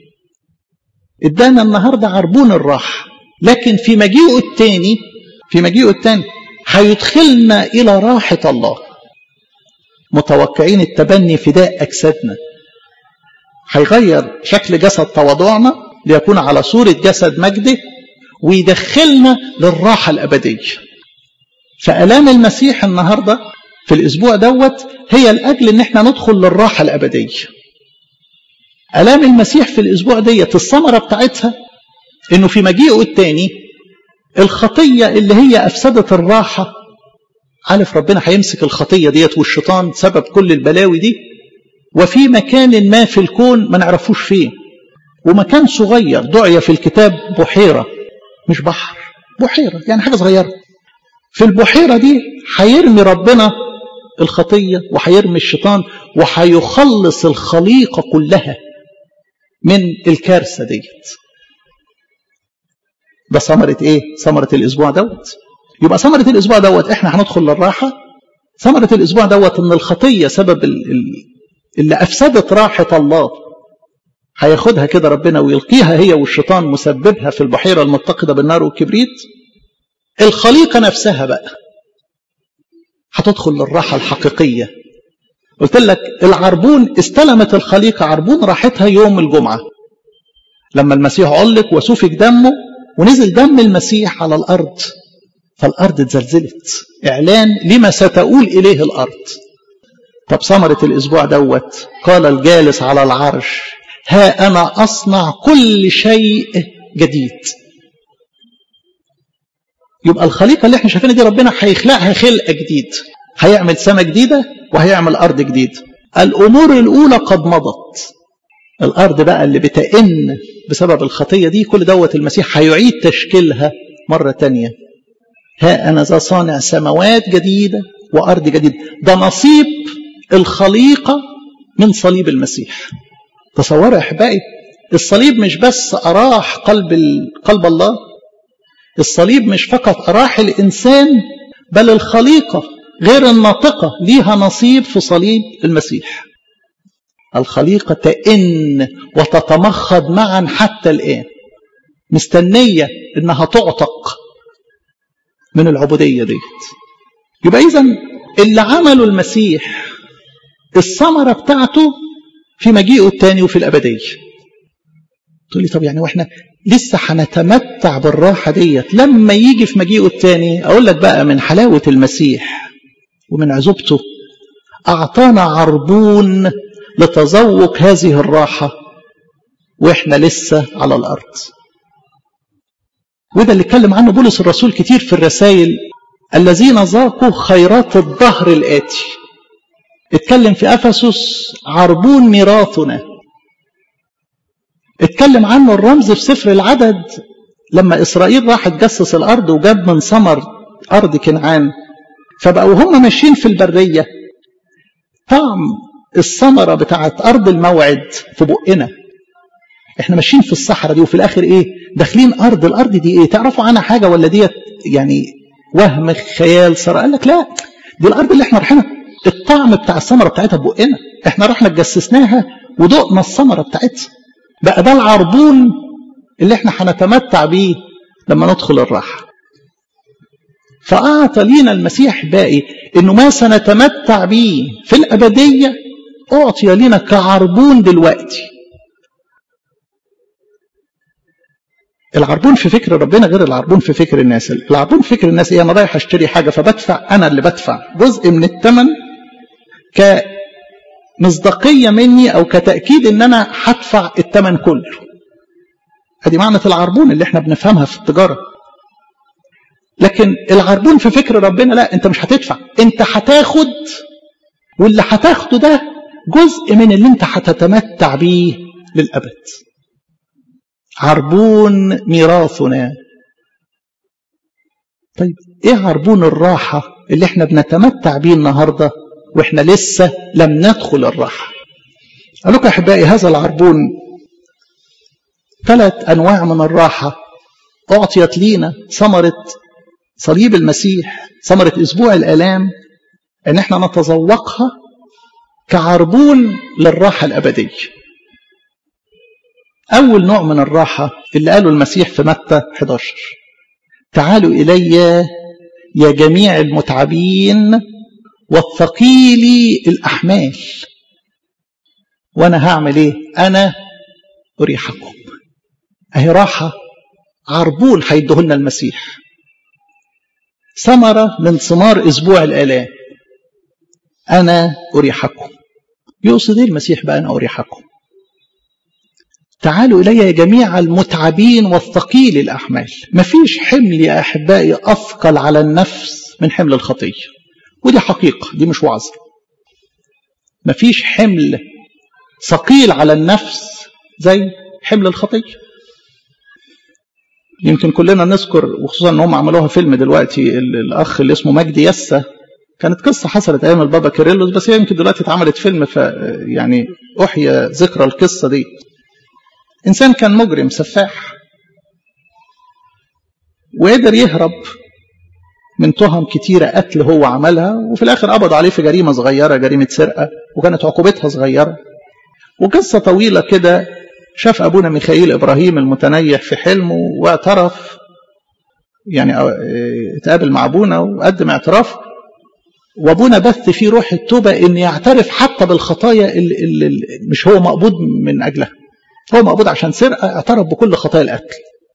ادانا النهاردة عربون الراحة لكن في مجيئه التاني في مجيئه التاني هيدخلنا إلى راحة الله متوقعين التبني فداء أجسادنا هيغير شكل جسد تواضعنا ليكون على صورة جسد مجده ويدخلنا للراحة الأبدية فألام المسيح النهاردة في الأسبوع دوت هي الأجل إن احنا ندخل للراحة الأبدية ألام المسيح في الأسبوع ديت الثمرة بتاعتها إنه في مجيئه التاني الخطية اللي هي أفسدت الراحة عارف ربنا هيمسك الخطية ديت والشيطان سبب كل البلاوي دي وفي مكان ما في الكون ما نعرفوش فين ومكان صغير دعي في الكتاب بحيرة مش بحر بحيرة يعني حاجة صغيرة في البحيرة دي هيرمي ربنا الخطية وهيرمي الشيطان وهيخلص الخليقة كلها من الكارثة ديت ده ثمرة ايه ثمرة الاسبوع دوت يبقى ثمرة الاسبوع دوت احنا هندخل للراحة ثمرة الاسبوع دوت ان الخطية سبب اللي افسدت راحة الله هياخدها كده ربنا ويلقيها هي والشيطان مسببها في البحيرة المتقدة بالنار والكبريت الخليقة نفسها بقى هتدخل للراحة الحقيقية قلت لك العربون استلمت الخليقة عربون راحتها يوم الجمعة لما المسيح علق وسفك دمه ونزل دم المسيح على الأرض فالأرض اتزلزلت إعلان لما ستؤول إليه الأرض طب ثمرة الأسبوع دوت قال الجالس على العرش ها أنا أصنع كل شيء جديد يبقى الخليقة اللي احنا شايفينها دي ربنا هيخلقها خلقة جديد هيعمل سماء جديدة وهيعمل أرض جديد الأمور الأولى قد مضت الأرض بقى اللي بتئن بسبب الخطية دي كل دوت المسيح هيعيد تشكيلها مرة تانية ها أنا ذا صانع سماوات جديدة وأرض جديدة ده نصيب الخليقة من صليب المسيح تصوروا يا أحبائي الصليب مش بس أراح قلب قلب الله الصليب مش فقط أراح الإنسان بل الخليقة غير الناطقة ليها نصيب في صليب المسيح الخليقة تئن وتتمخض معا حتى الآن مستنية إنها تعتق من العبودية ديت يبقى إذا اللي عمله المسيح الثمرة بتاعته في مجيئه الثاني وفي الأبدية تقول لي طب يعني واحنا لسه هنتمتع بالراحة ديت لما يجي في مجيئه الثاني أقول لك بقى من حلاوة المسيح ومن عزوبته أعطانا عربون لتذوق هذه الراحة وإحنا لسه على الأرض وده اللي اتكلم عنه بولس الرسول كتير في الرسائل الذين ذاقوا خيرات الظهر الآتي اتكلم في أفسس عربون ميراثنا اتكلم عنه الرمز في سفر العدد لما إسرائيل راح تجسس الأرض وجاب من ثمر أرض كنعان فبقوا هم ماشيين في البرية طعم الثمرة بتاعت أرض الموعد في بقنا احنا ماشيين في الصحراء دي وفي الآخر ايه داخلين أرض الأرض دي ايه تعرفوا عنها حاجة ولا ديت يعني وهم خيال سر قال لك لا دي الأرض اللي احنا رايحينها الطعم بتاع الثمرة بتاعتها بقنا احنا رحنا اتجسسناها ودقنا الثمرة بتاعتها بقى ده العربون اللي احنا هنتمتع بيه لما ندخل الراحة فأعطى لينا المسيح باقي انه ما سنتمتع بيه في الأبدية أعطي لنا كعربون دلوقتي العربون في فكر ربنا غير العربون في فكر الناس العربون في فكر الناس ايه انا رايح اشتري حاجه فبدفع انا اللي بدفع جزء من الثمن كمصداقيه مني او كتاكيد ان انا هدفع الثمن كله ادي معنى العربون اللي احنا بنفهمها في التجاره لكن العربون في فكر ربنا لا انت مش هتدفع انت هتاخد واللي هتاخده ده جزء من اللي انت هتتمتع بيه للابد عربون ميراثنا طيب ايه عربون الراحة اللي احنا بنتمتع بيه النهاردة واحنا لسه لم ندخل الراحة قال لكم احبائي هذا العربون ثلاث انواع من الراحة اعطيت لينا ثمرة صليب المسيح ثمرة اسبوع الالام ان احنا نتذوقها كعربون للراحة الابدية أول نوع من الراحة اللي قاله المسيح في متى 11 تعالوا إلي يا جميع المتعبين والثقيلي الأحمال وأنا هعمل إيه؟ أنا أريحكم أهي راحة عربون هيدهولنا المسيح ثمرة من ثمار أسبوع الآلام أنا أريحكم يقصد إيه المسيح بقى أنا أريحكم تعالوا إلي يا جميع المتعبين والثقيل الأحمال مفيش حمل يا أحبائي أثقل على النفس من حمل الخطية ودي حقيقة دي مش وعظة مفيش حمل ثقيل على النفس زي حمل الخطية يمكن كلنا نذكر وخصوصا ان هم عملوها فيلم دلوقتي الاخ اللي اسمه مجدي يسا كانت قصة حصلت أيام البابا كيرلس بس هي يمكن دلوقتي اتعملت فيلم ف يعني أحيا ذكرى القصة دي إنسان كان مجرم سفاح وقدر يهرب من تهم كتيرة قتل هو عملها وفي الآخر قبض عليه في جريمة صغيرة جريمة سرقة وكانت عقوبتها صغيرة وقصة طويلة كده شاف أبونا ميخائيل إبراهيم المتنيح في حلمه واعترف يعني اتقابل مع أبونا وقدم اعتراف وابونا بث فيه روح التوبة ان يعترف حتى بالخطايا اللي, اللي مش هو مقبوض من اجلها هو مقبوض عشان سرقة اعترف بكل خطايا القتل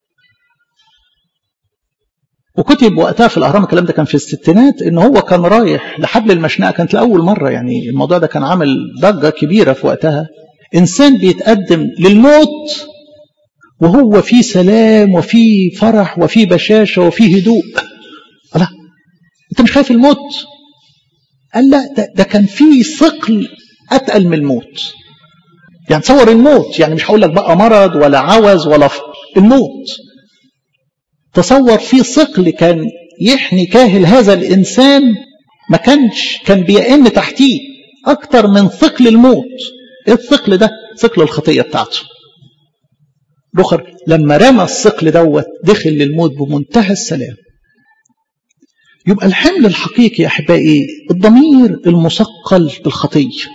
وكتب وقتها في الاهرام الكلام ده كان في الستينات ان هو كان رايح لحبل المشنقه كانت لاول مره يعني الموضوع ده كان عامل ضجه كبيره في وقتها انسان بيتقدم للموت وهو في سلام وفي فرح وفي بشاشه وفي هدوء الله انت مش خايف الموت قال لا ده, ده كان في ثقل اتقل من الموت يعني تصور الموت يعني مش هقول لك بقى مرض ولا عوز ولا الموت تصور في ثقل كان يحني كاهل هذا الانسان ما كانش كان بيئن تحتيه اكتر من ثقل الموت ايه الثقل ده ثقل الخطيه بتاعته بخر لما رمى الثقل دوت دخل للموت بمنتهى السلام يبقى الحمل الحقيقي يا احبائي الضمير المثقل بالخطيه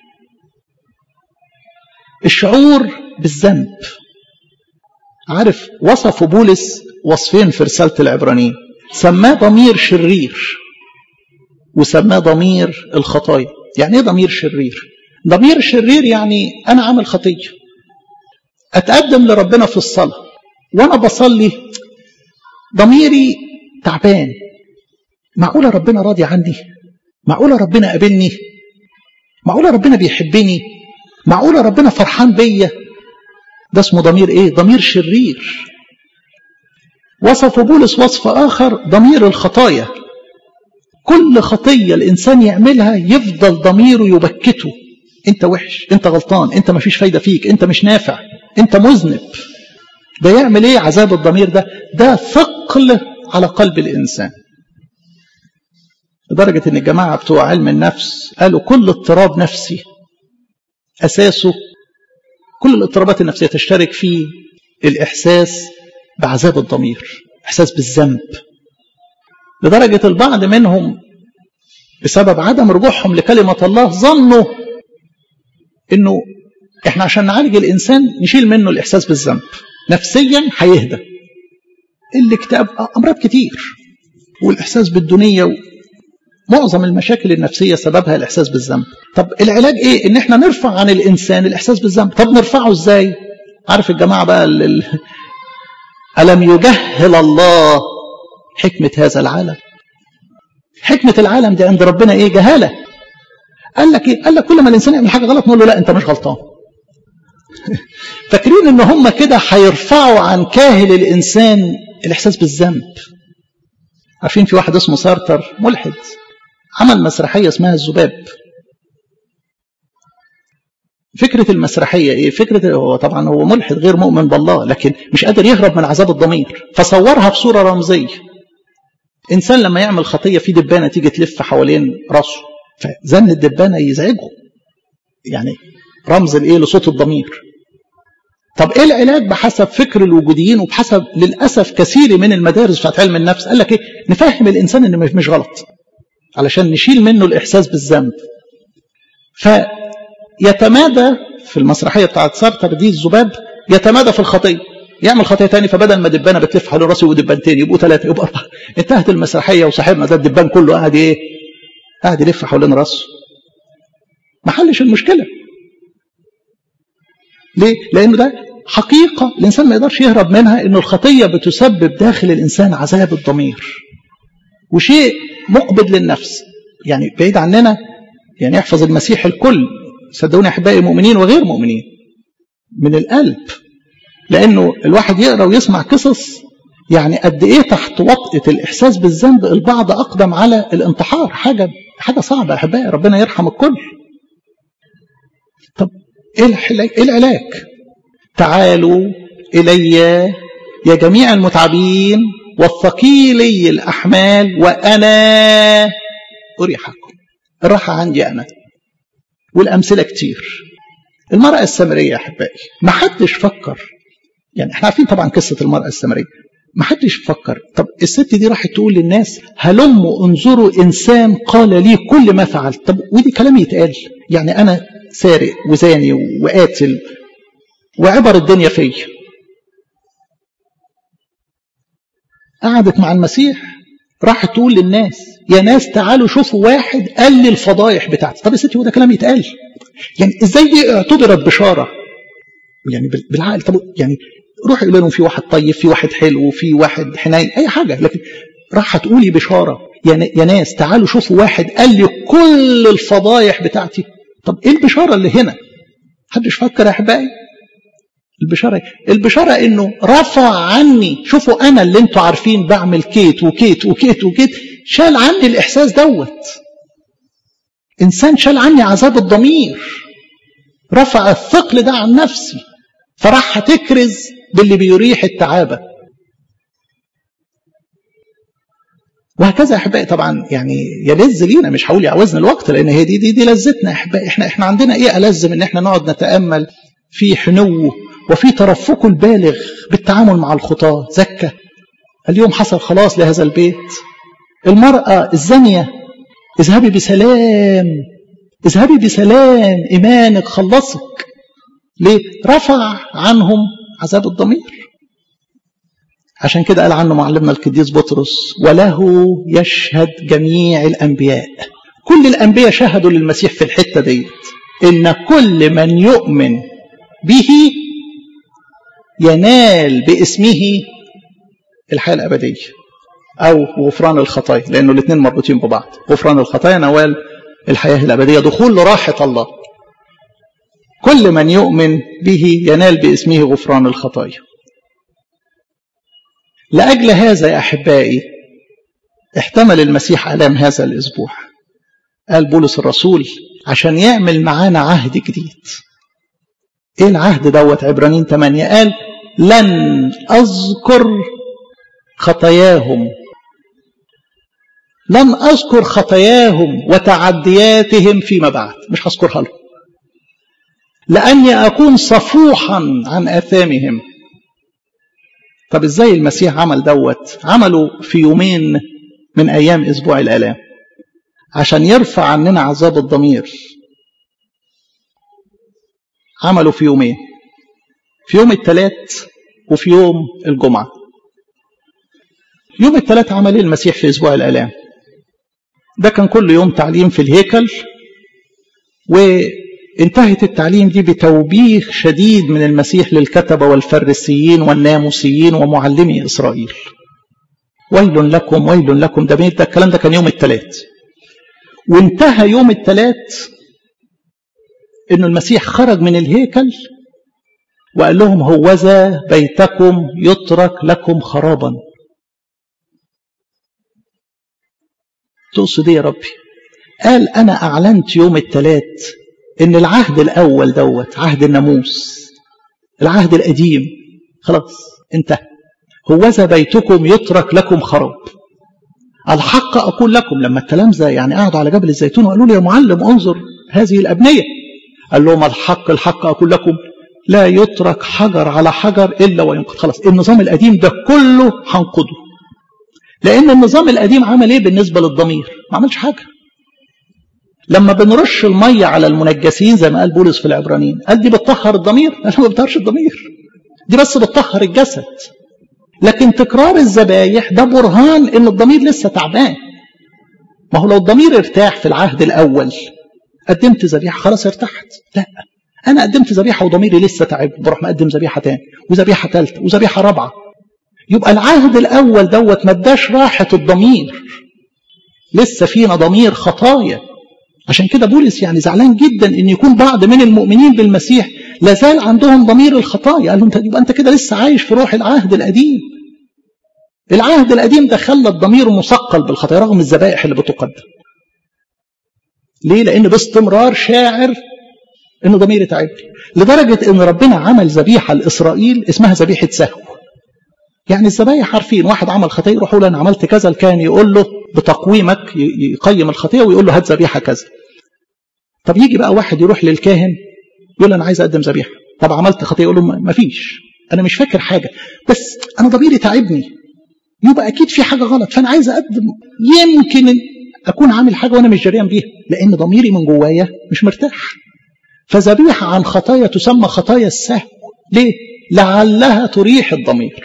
الشعور بالذنب عارف وصف بولس وصفين في رسالة العبرانيين سماه ضمير شرير وسماه ضمير الخطايا يعني ايه ضمير شرير ضمير شرير يعني انا عامل خطية اتقدم لربنا في الصلاة وانا بصلي ضميري تعبان معقولة ربنا راضي عني معقولة ربنا قابلني معقولة ربنا بيحبني معقولة ربنا فرحان بيا ده اسمه ضمير ايه ضمير شرير وصف بولس وصف اخر ضمير الخطايا كل خطية الانسان يعملها يفضل ضميره يبكته انت وحش انت غلطان انت مفيش فايدة فيك انت مش نافع انت مذنب ده يعمل ايه عذاب الضمير ده ده ثقل على قلب الانسان لدرجة ان الجماعة بتوع علم النفس قالوا كل اضطراب نفسي اساسه كل الاضطرابات النفسية تشترك في الإحساس بعذاب الضمير إحساس بالذنب لدرجة البعض منهم بسبب عدم رجوعهم لكلمة الله ظنوا إنه إحنا عشان نعالج الإنسان نشيل منه الإحساس بالذنب نفسيا هيهدى الاكتئاب أمراض كتير والإحساس بالدنيا معظم المشاكل النفسية سببها الإحساس بالذنب طب العلاج إيه؟ إن إحنا نرفع عن الإنسان الإحساس بالذنب طب نرفعه إزاي؟ عارف الجماعة بقى ال... ألم يجهل الله حكمة هذا العالم حكمة العالم دي عند ربنا إيه جهالة قال لك إيه قال لك كل ما الإنسان يعمل حاجة غلط نقول له لا أنت مش غلطان فاكرين ان هم كده هيرفعوا عن كاهل الانسان الاحساس بالذنب عارفين في واحد اسمه سارتر ملحد عمل مسرحيه اسمها الذباب فكرة المسرحية إيه؟ فكرة هو طبعا هو ملحد غير مؤمن بالله لكن مش قادر يهرب من عذاب الضمير فصورها بصورة رمزية إنسان لما يعمل خطية في دبانة تيجي تلف حوالين راسه فزن الدبانة يزعجه يعني رمز الإيه لصوت الضمير طب ايه العلاج بحسب فكر الوجوديين وبحسب للاسف كثير من المدارس بتاعت علم النفس قال لك ايه نفهم الانسان ان مش غلط علشان نشيل منه الاحساس بالذنب فيتمادى في المسرحيه بتاعت سارتر دي الذباب يتمادى في الخطيه يعمل خطيه تاني فبدل ما دبانه بتلف حوالين راسه ودبانتين يبقوا ثلاثه يبقوا اربعه انتهت المسرحيه وصاحبنا ده الدبان كله قاعد ايه؟ قاعد يلف حوالين راسه ما حلش المشكله ليه؟ لانه ده حقيقة الإنسان ما يقدرش يهرب منها إنه الخطية بتسبب داخل الإنسان عذاب الضمير وشيء مقبض للنفس يعني بعيد عننا يعني يحفظ المسيح الكل صدقوني أحبائي مؤمنين وغير مؤمنين من القلب لأنه الواحد يقرأ ويسمع قصص يعني قد إيه تحت وطئة الإحساس بالذنب البعض أقدم على الانتحار حاجة حاجة صعبة أحبائي ربنا يرحم الكل طب إيه العلاج؟ تعالوا إلي يا جميع المتعبين والثقيلي الأحمال وأنا أريحكم الراحة عندي أنا والأمثلة كتير المرأة السامرية يا أحبائي ما حدش فكر يعني احنا عارفين طبعا قصة المرأة السامرية ما حدش فكر طب الست دي راحت تقول للناس هلموا انظروا إنسان قال لي كل ما فعلت طب ودي كلام يتقال يعني أنا سارق وزاني وقاتل وعبر الدنيا فيا قعدت مع المسيح راحت تقول للناس يا ناس تعالوا شوفوا واحد قال لي الفضايح بتاعتي طب يا ستي هو ده كلام يتقال يعني ازاي دي اعتبرت بشاره يعني بالعقل طب يعني روح يقول لهم في واحد طيب في واحد حلو في واحد حنين اي حاجه لكن راح تقولي بشاره يا ناس تعالوا شوفوا واحد قال لي كل الفضايح بتاعتي طب ايه البشاره اللي هنا محدش فكر يا احبائي البشارة البشارة انه رفع عني شوفوا انا اللي انتوا عارفين بعمل كيت وكيت وكيت وكيت شال عني الاحساس دوت انسان شال عني عذاب الضمير رفع الثقل ده عن نفسي فراح تكرز باللي بيريح التعابة وهكذا يا احبائي طبعا يعني يلذ لينا مش هقول يعوزنا الوقت لان هي دي دي دي لذتنا يا احبائي احنا احنا عندنا ايه الذ من ان احنا نقعد نتامل في حنوه وفي ترفقه البالغ بالتعامل مع الخطاة زكى اليوم حصل خلاص لهذا البيت المرأة الزانية اذهبي بسلام اذهبي بسلام إيمانك خلصك ليه؟ رفع عنهم عذاب الضمير عشان كده قال عنه معلمنا القديس بطرس وله يشهد جميع الأنبياء كل الأنبياء شهدوا للمسيح في الحتة ديت إن كل من يؤمن به ينال باسمه الحياة الأبدية أو غفران الخطايا لأنه الاثنين مربوطين ببعض غفران الخطايا نوال الحياة الأبدية دخول لراحة الله كل من يؤمن به ينال باسمه غفران الخطايا لأجل هذا يا أحبائي احتمل المسيح آلام هذا الأسبوع قال بولس الرسول عشان يعمل معانا عهد جديد ايه العهد دوت عبرانيين 8 قال لن اذكر خطاياهم لن اذكر خطاياهم وتعدياتهم فيما بعد مش هذكرها لهم لاني اكون صفوحا عن اثامهم طب ازاي المسيح عمل دوت عمله في يومين من ايام اسبوع الالام عشان يرفع عننا عذاب الضمير عملوا في يومين في يوم الثلاث وفي يوم الجمعة يوم الثلاث عمل ايه المسيح في اسبوع الالام ده كان كل يوم تعليم في الهيكل انتهت التعليم دي بتوبيخ شديد من المسيح للكتبة والفريسيين والناموسيين ومعلمي إسرائيل ويل لكم ويل لكم ده ده الكلام ده كان يوم الثلاث وانتهى يوم الثلاث انه المسيح خرج من الهيكل وقال لهم هوذا بيتكم يترك لكم خرابا تقصد ايه يا ربي قال انا اعلنت يوم الثلاث ان العهد الاول دوت عهد الناموس العهد القديم خلاص انتهى هوذا بيتكم يترك لكم خراب الحق اقول لكم لما التلامذه يعني قعدوا على جبل الزيتون وقالوا لي يا معلم انظر هذه الابنيه قال لهم الحق الحق اقول لكم لا يترك حجر على حجر الا وينقض خلاص النظام القديم ده كله هنقضه لان النظام القديم عمل ايه بالنسبه للضمير ما عملش حاجه لما بنرش الميه على المنجسين زي ما قال بولس في العبرانيين قال دي بتطهر الضمير قال ما بتطهرش الضمير دي بس بتطهر الجسد لكن تكرار الذبايح ده برهان ان الضمير لسه تعبان ما هو لو الضمير ارتاح في العهد الاول قدمت ذبيحه خلاص ارتحت لا انا قدمت ذبيحه وضميري لسه تعب بروح مقدم ذبيحه تاني وذبيحه ثالثه وذبيحه رابعه يبقى العهد الاول دوت ما اداش راحه الضمير لسه فينا ضمير خطايا عشان كده بولس يعني زعلان جدا ان يكون بعض من المؤمنين بالمسيح لازال عندهم ضمير الخطايا قال له انت يبقى انت كده لسه عايش في روح العهد القديم العهد القديم ده خلى الضمير مثقل بالخطايا رغم الذبائح اللي بتقدم ليه لان باستمرار شاعر ان ضميري تعبني لدرجه ان ربنا عمل ذبيحه لاسرائيل اسمها ذبيحه سهو يعني الذبايح عارفين واحد عمل خطيه يروح يقول انا عملت كذا الكاهن يقول له بتقويمك يقيم الخطيه ويقول له هات ذبيحه كذا طب يجي بقى واحد يروح للكاهن يقول انا عايز اقدم ذبيحه طب عملت خطيه يقول له ما فيش انا مش فاكر حاجه بس انا ضميري تعبني يبقى اكيد في حاجه غلط فانا عايز اقدم يمكن اكون عامل حاجه وانا مش جريان بيها لان ضميري من جوايا مش مرتاح فذبيحه عن خطايا تسمى خطايا السهو ليه لعلها تريح الضمير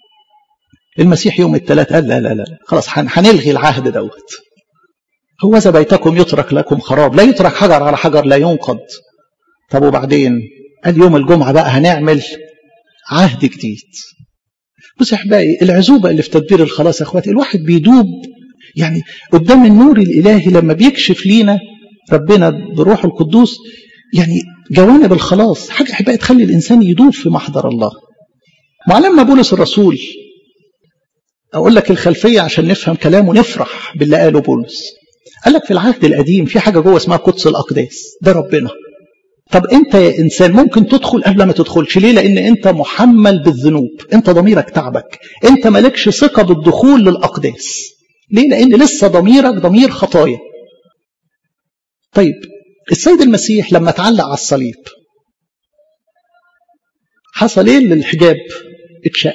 المسيح يوم الثلاث قال لا لا لا خلاص هنلغي العهد دوت هو ذا بيتكم يترك لكم خراب لا يترك حجر على حجر لا ينقض طب وبعدين قال يوم الجمعة بقى هنعمل عهد جديد بص يا احبائي العزوبة اللي في تدبير الخلاص يا اخواتي الواحد بيدوب يعني قدام النور الالهي لما بيكشف لينا ربنا بروح القدوس يعني جوانب الخلاص حاجة احبائي تخلي الانسان يدوب في محضر الله معلمنا بولس الرسول اقول لك الخلفية عشان نفهم كلامه نفرح باللي قاله بولس قال لك في العهد القديم في حاجة جوه اسمها قدس الأقداس ده ربنا طب انت يا انسان ممكن تدخل قبل ما تدخلش ليه لان انت محمل بالذنوب انت ضميرك تعبك انت مالكش ثقة بالدخول للأقداس ليه لان لسه ضميرك ضمير خطايا طيب السيد المسيح لما اتعلق على الصليب حصل ايه للحجاب اتشق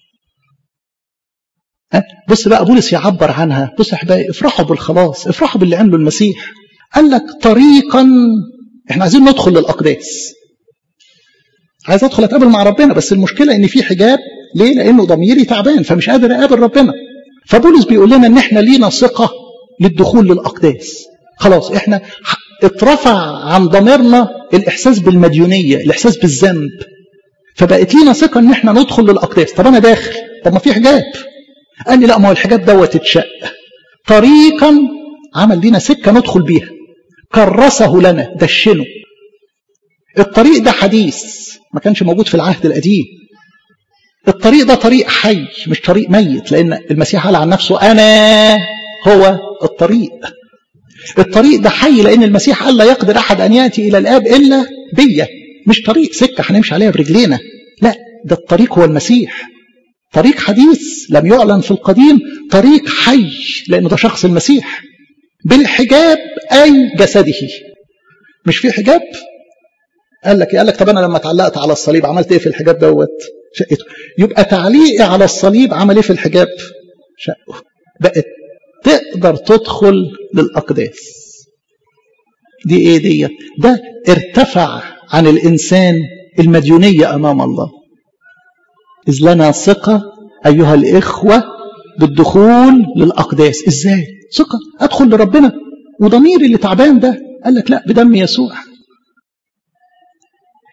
بص بقى بولس يعبر عنها بص يا احبائي افرحوا بالخلاص افرحوا باللي عمله المسيح قال لك طريقا احنا عايزين ندخل للاقداس عايز ادخل اتقابل مع ربنا بس المشكله ان في حجاب ليه لانه ضميري تعبان فمش قادر اقابل ربنا فبولس بيقول لنا ان احنا لينا ثقه للدخول للاقداس خلاص احنا اترفع عن ضميرنا الاحساس بالمديونيه الاحساس بالذنب فبقت لينا ثقه ان احنا ندخل للاقداس طب انا داخل طب ما في حجاب قال لي لا ما هو الحجاب دوت اتشق طريقا عمل لنا سكه ندخل بيها كرسه لنا دشنه الطريق ده حديث ما كانش موجود في العهد القديم الطريق ده طريق حي مش طريق ميت لان المسيح قال عن نفسه انا هو الطريق الطريق ده حي لان المسيح قال لا يقدر احد ان ياتي الى الاب الا بيا مش طريق سكه هنمشي عليها برجلينا لا ده الطريق هو المسيح طريق حديث لم يعلن في القديم طريق حي لأنه ده شخص المسيح بالحجاب أي جسده مش في حجاب قال لك قال لك طب أنا لما اتعلقت على الصليب عملت إيه في الحجاب دوت شقته يبقى تعليقي على الصليب عمل إيه في الحجاب شقه بقت تقدر تدخل للأقداس دي إيه دي ده ارتفع عن الإنسان المديونية أمام الله إذ لنا ثقة أيها الإخوة بالدخول للأقداس إزاي ثقة أدخل لربنا وضميري اللي تعبان ده قال لك لا بدم يسوع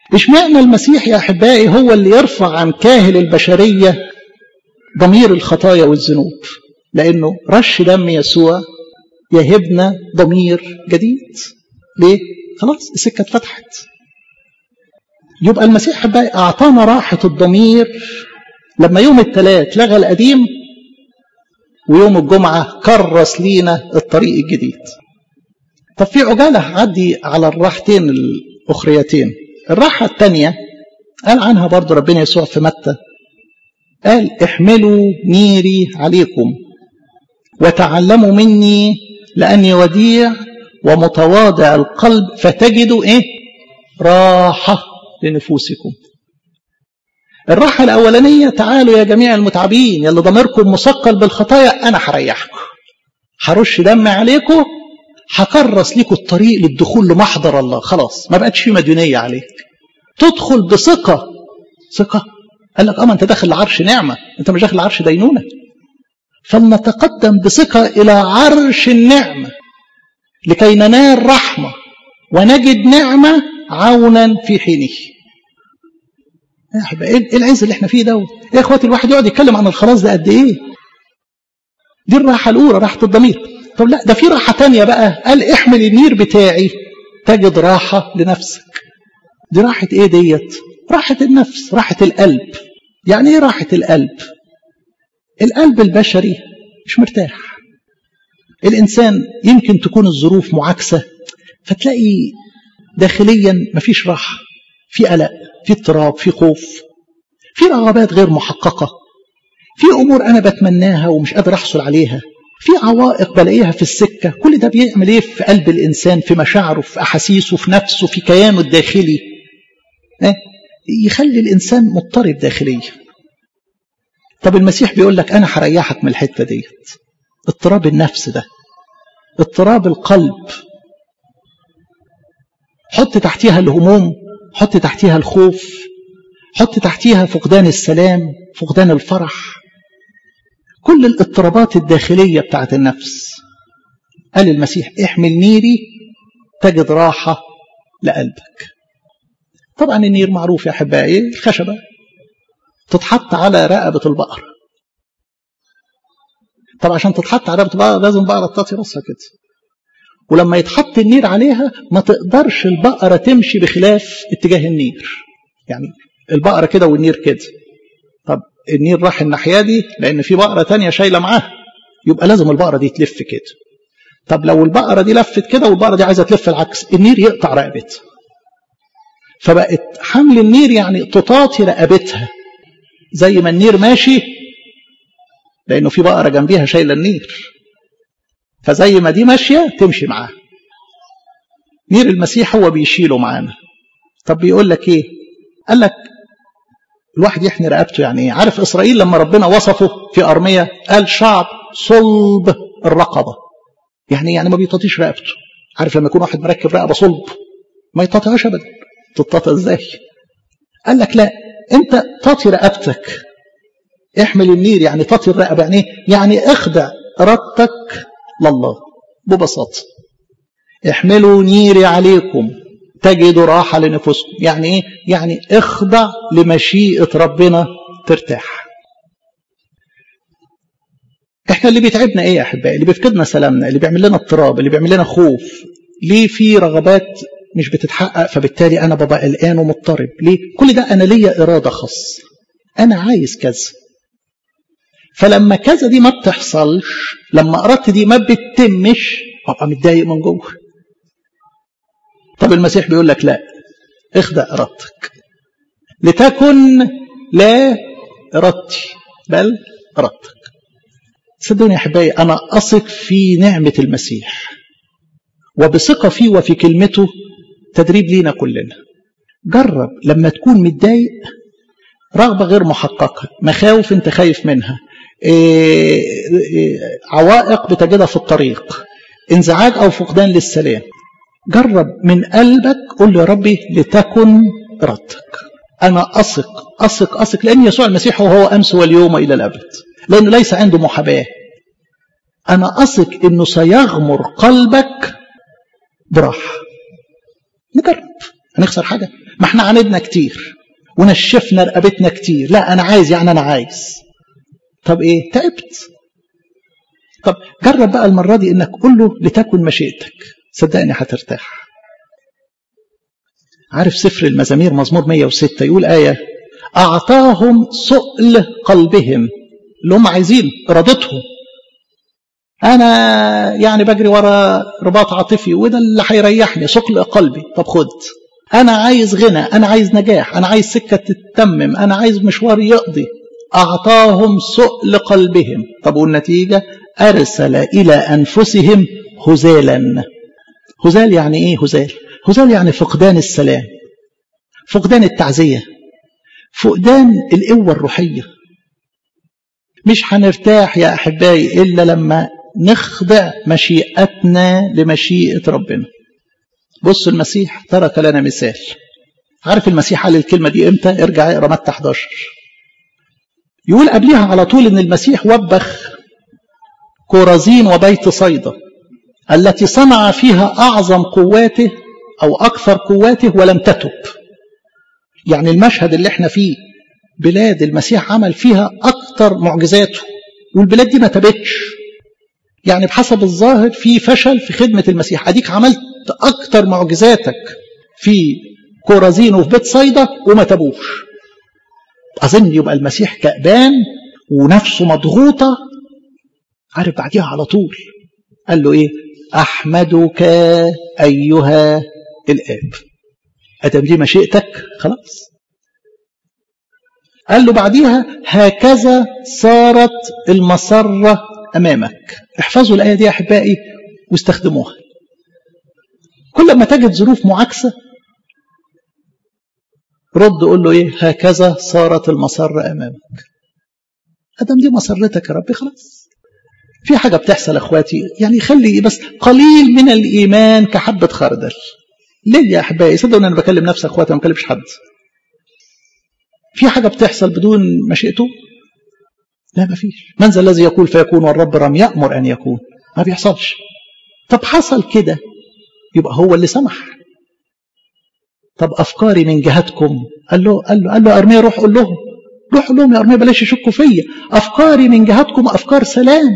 اشمعنى المسيح يا أحبائي هو اللي يرفع عن كاهل البشرية ضمير الخطايا والذنوب لأنه رش دم يسوع يهبنا ضمير جديد ليه؟ خلاص السكة اتفتحت يبقى المسيح أحبائي أعطانا راحة الضمير لما يوم الثلاث لغى القديم ويوم الجمعة كرس لينا الطريق الجديد طب في عجالة عدي على الراحتين الأخريتين الراحة الثانية قال عنها برضو ربنا يسوع في متى قال احملوا نيري عليكم وتعلموا مني لأني وديع ومتواضع القلب فتجدوا ايه راحة لنفوسكم الراحة الأولانية تعالوا يا جميع المتعبين يلي ضميركم مثقل بالخطايا أنا هريحكم هرش دم عليكم هكرس لكم الطريق للدخول لمحضر الله خلاص ما بقتش في مديونية عليك تدخل بثقة ثقة قال لك اه ما انت داخل لعرش نعمة انت مش داخل لعرش دينونة فلنتقدم بثقة إلى عرش النعمة لكي ننال رحمة ونجد نعمة عونا في حينه ايه العز اللي احنا فيه دوت يا اخواتي الواحد يقعد يتكلم عن الخلاص ده قد ايه دي الراحة الأولى راحة الضمير طب لا ده في راحة تانية بقى قال احمل النير بتاعي تجد راحة لنفسك دي راحة ايه ديت راحة النفس راحة القلب يعني ايه راحة القلب القلب البشري مش مرتاح الإنسان يمكن تكون الظروف معاكسة فتلاقي داخليا مفيش راحة في قلق في اضطراب في خوف في رغبات غير محققة في أمور أنا بتمناها ومش قادر أحصل عليها في عوائق بلاقيها في السكة كل ده بيعمل إيه في قلب الإنسان في مشاعره في أحاسيسه في نفسه في كيانه الداخلي إيه؟ يخلي الإنسان مضطرب داخليا طب المسيح بيقول لك أنا هريحك من الحتة ديت اضطراب النفس ده اضطراب القلب حط تحتيها الهموم حط تحتيها الخوف حط تحتيها فقدان السلام فقدان الفرح كل الاضطرابات الداخلية بتاعت النفس قال المسيح احمل نيري تجد راحة لقلبك طبعا النير معروف يا أحبائي الخشبة تتحط على رقبة البقر طب عشان تتحط على رقبة البقر لازم بقرة تطي راسها كده ولما يتحط النير عليها ما تقدرش البقرة تمشي بخلاف اتجاه النير يعني البقرة كده والنير كده طب النير راح الناحية دي لأن في بقرة تانية شايلة معاها يبقى لازم البقرة دي تلف كده طب لو البقرة دي لفت كده والبقرة دي عايزة تلف العكس النير يقطع رقبتها فبقت حمل النير يعني تطاطي رقبتها زي ما النير ماشي لأنه في بقرة جنبيها شايلة النير فزي ما دي ماشية تمشي معاه نير المسيح هو بيشيله معانا طب بيقول لك ايه قال لك الواحد يحني رقبته يعني ايه عارف اسرائيل لما ربنا وصفه في ارمية قال شعب صلب الرقبة يعني يعني ما بيطاطيش رقبته عارف لما يكون واحد مركب رقبة صلب ما يطاطيهاش ابدا تطاطى ازاي قال لك لا انت طاطي رقبتك احمل النير يعني طاطي الرقبة يعني ايه يعني اخدع ارادتك لله ببساطة احملوا نيري عليكم تجدوا راحة لنفوسكم يعني ايه يعني اخضع لمشيئة ربنا ترتاح احنا اللي بيتعبنا ايه يا احبائي اللي بيفقدنا سلامنا اللي بيعمل لنا اضطراب اللي بيعمل لنا خوف ليه في رغبات مش بتتحقق فبالتالي انا ببقى قلقان ومضطرب ليه كل ده انا ليا اراده خاصه انا عايز كذا فلما كذا دي ما بتحصلش لما أردت دي ما بتتمش ببقى متضايق من جوه طب المسيح بيقول لك لا اخدع إرادتك لتكن لا إرادتي بل إرادتك صدقوني يا أحبائي أنا أثق في نعمة المسيح وبثقة فيه وفي كلمته تدريب لينا كلنا جرب لما تكون متضايق رغبة غير محققة مخاوف انت خايف منها إيه إيه عوائق بتجدها في الطريق انزعاج او فقدان للسلام جرب من قلبك قول له يا ربي لتكن ارادتك انا اثق اثق اثق لان يسوع المسيح هو امس واليوم الى الابد لانه ليس عنده محاباه انا اثق انه سيغمر قلبك براحه نجرب هنخسر حاجه ما احنا عاندنا كتير ونشفنا رقبتنا كتير لا انا عايز يعني انا عايز طب ايه تعبت طب جرب بقى المرة دي انك قول له لتكن مشيئتك صدقني هترتاح عارف سفر المزامير مزمور 106 يقول آية أعطاهم سؤل قلبهم اللي هم عايزين إرادتهم أنا يعني بجري ورا رباط عاطفي وده اللي هيريحني ثقل قلبي طب خد أنا عايز غنى أنا عايز نجاح أنا عايز سكة تتمم أنا عايز مشوار يقضي أعطاهم سؤل قلبهم طب والنتيجة أرسل إلى أنفسهم هزالا هزال يعني إيه هزال هزال يعني فقدان السلام فقدان التعزية فقدان القوة الروحية مش هنرتاح يا أحبائي إلا لما نخضع مشيئتنا لمشيئة ربنا بص المسيح ترك لنا مثال عارف المسيح قال الكلمة دي إمتى ارجع اقرا متى 11 يقول قبلها على طول إن المسيح وبخ كورازين وبيت صيدا التي صنع فيها أعظم قواته أو أكثر قواته ولم تتب يعني المشهد اللي احنا فيه بلاد المسيح عمل فيها أكثر معجزاته والبلاد دي ما تبتش يعني بحسب الظاهر في فشل في خدمة المسيح أديك عملت أكثر معجزاتك في كورازين وفي بيت صيدا وما تبوش أظن يبقى المسيح كأبان ونفسه مضغوطة عارف بعديها على طول قال له إيه أحمدك أيها الآب أدم دي مشيئتك خلاص قال له بعديها هكذا صارت المسرة أمامك احفظوا الآية دي يا أحبائي واستخدموها كل ما تجد ظروف معاكسة رد قول له إيه هكذا صارت المسرة أمامك أدم دي مسرتك يا ربي خلاص في حاجة بتحصل أخواتي يعني خلي بس قليل من الإيمان كحبة خردل ليه يا أحبائي صدقوني أنا بكلم نفسي أخواتي ما بكلمش حد في حاجة بتحصل بدون مشيئته لا ما فيش من ذا الذي يقول فيكون والرب لم يأمر أن يكون ما بيحصلش طب حصل كده يبقى هو اللي سمح طب أفكاري من جهتكم قال له قال له قال له أرميا روح قول لهم روح قول لهم يا أرميا بلاش يشكوا فيا أفكاري من جهتكم أفكار سلام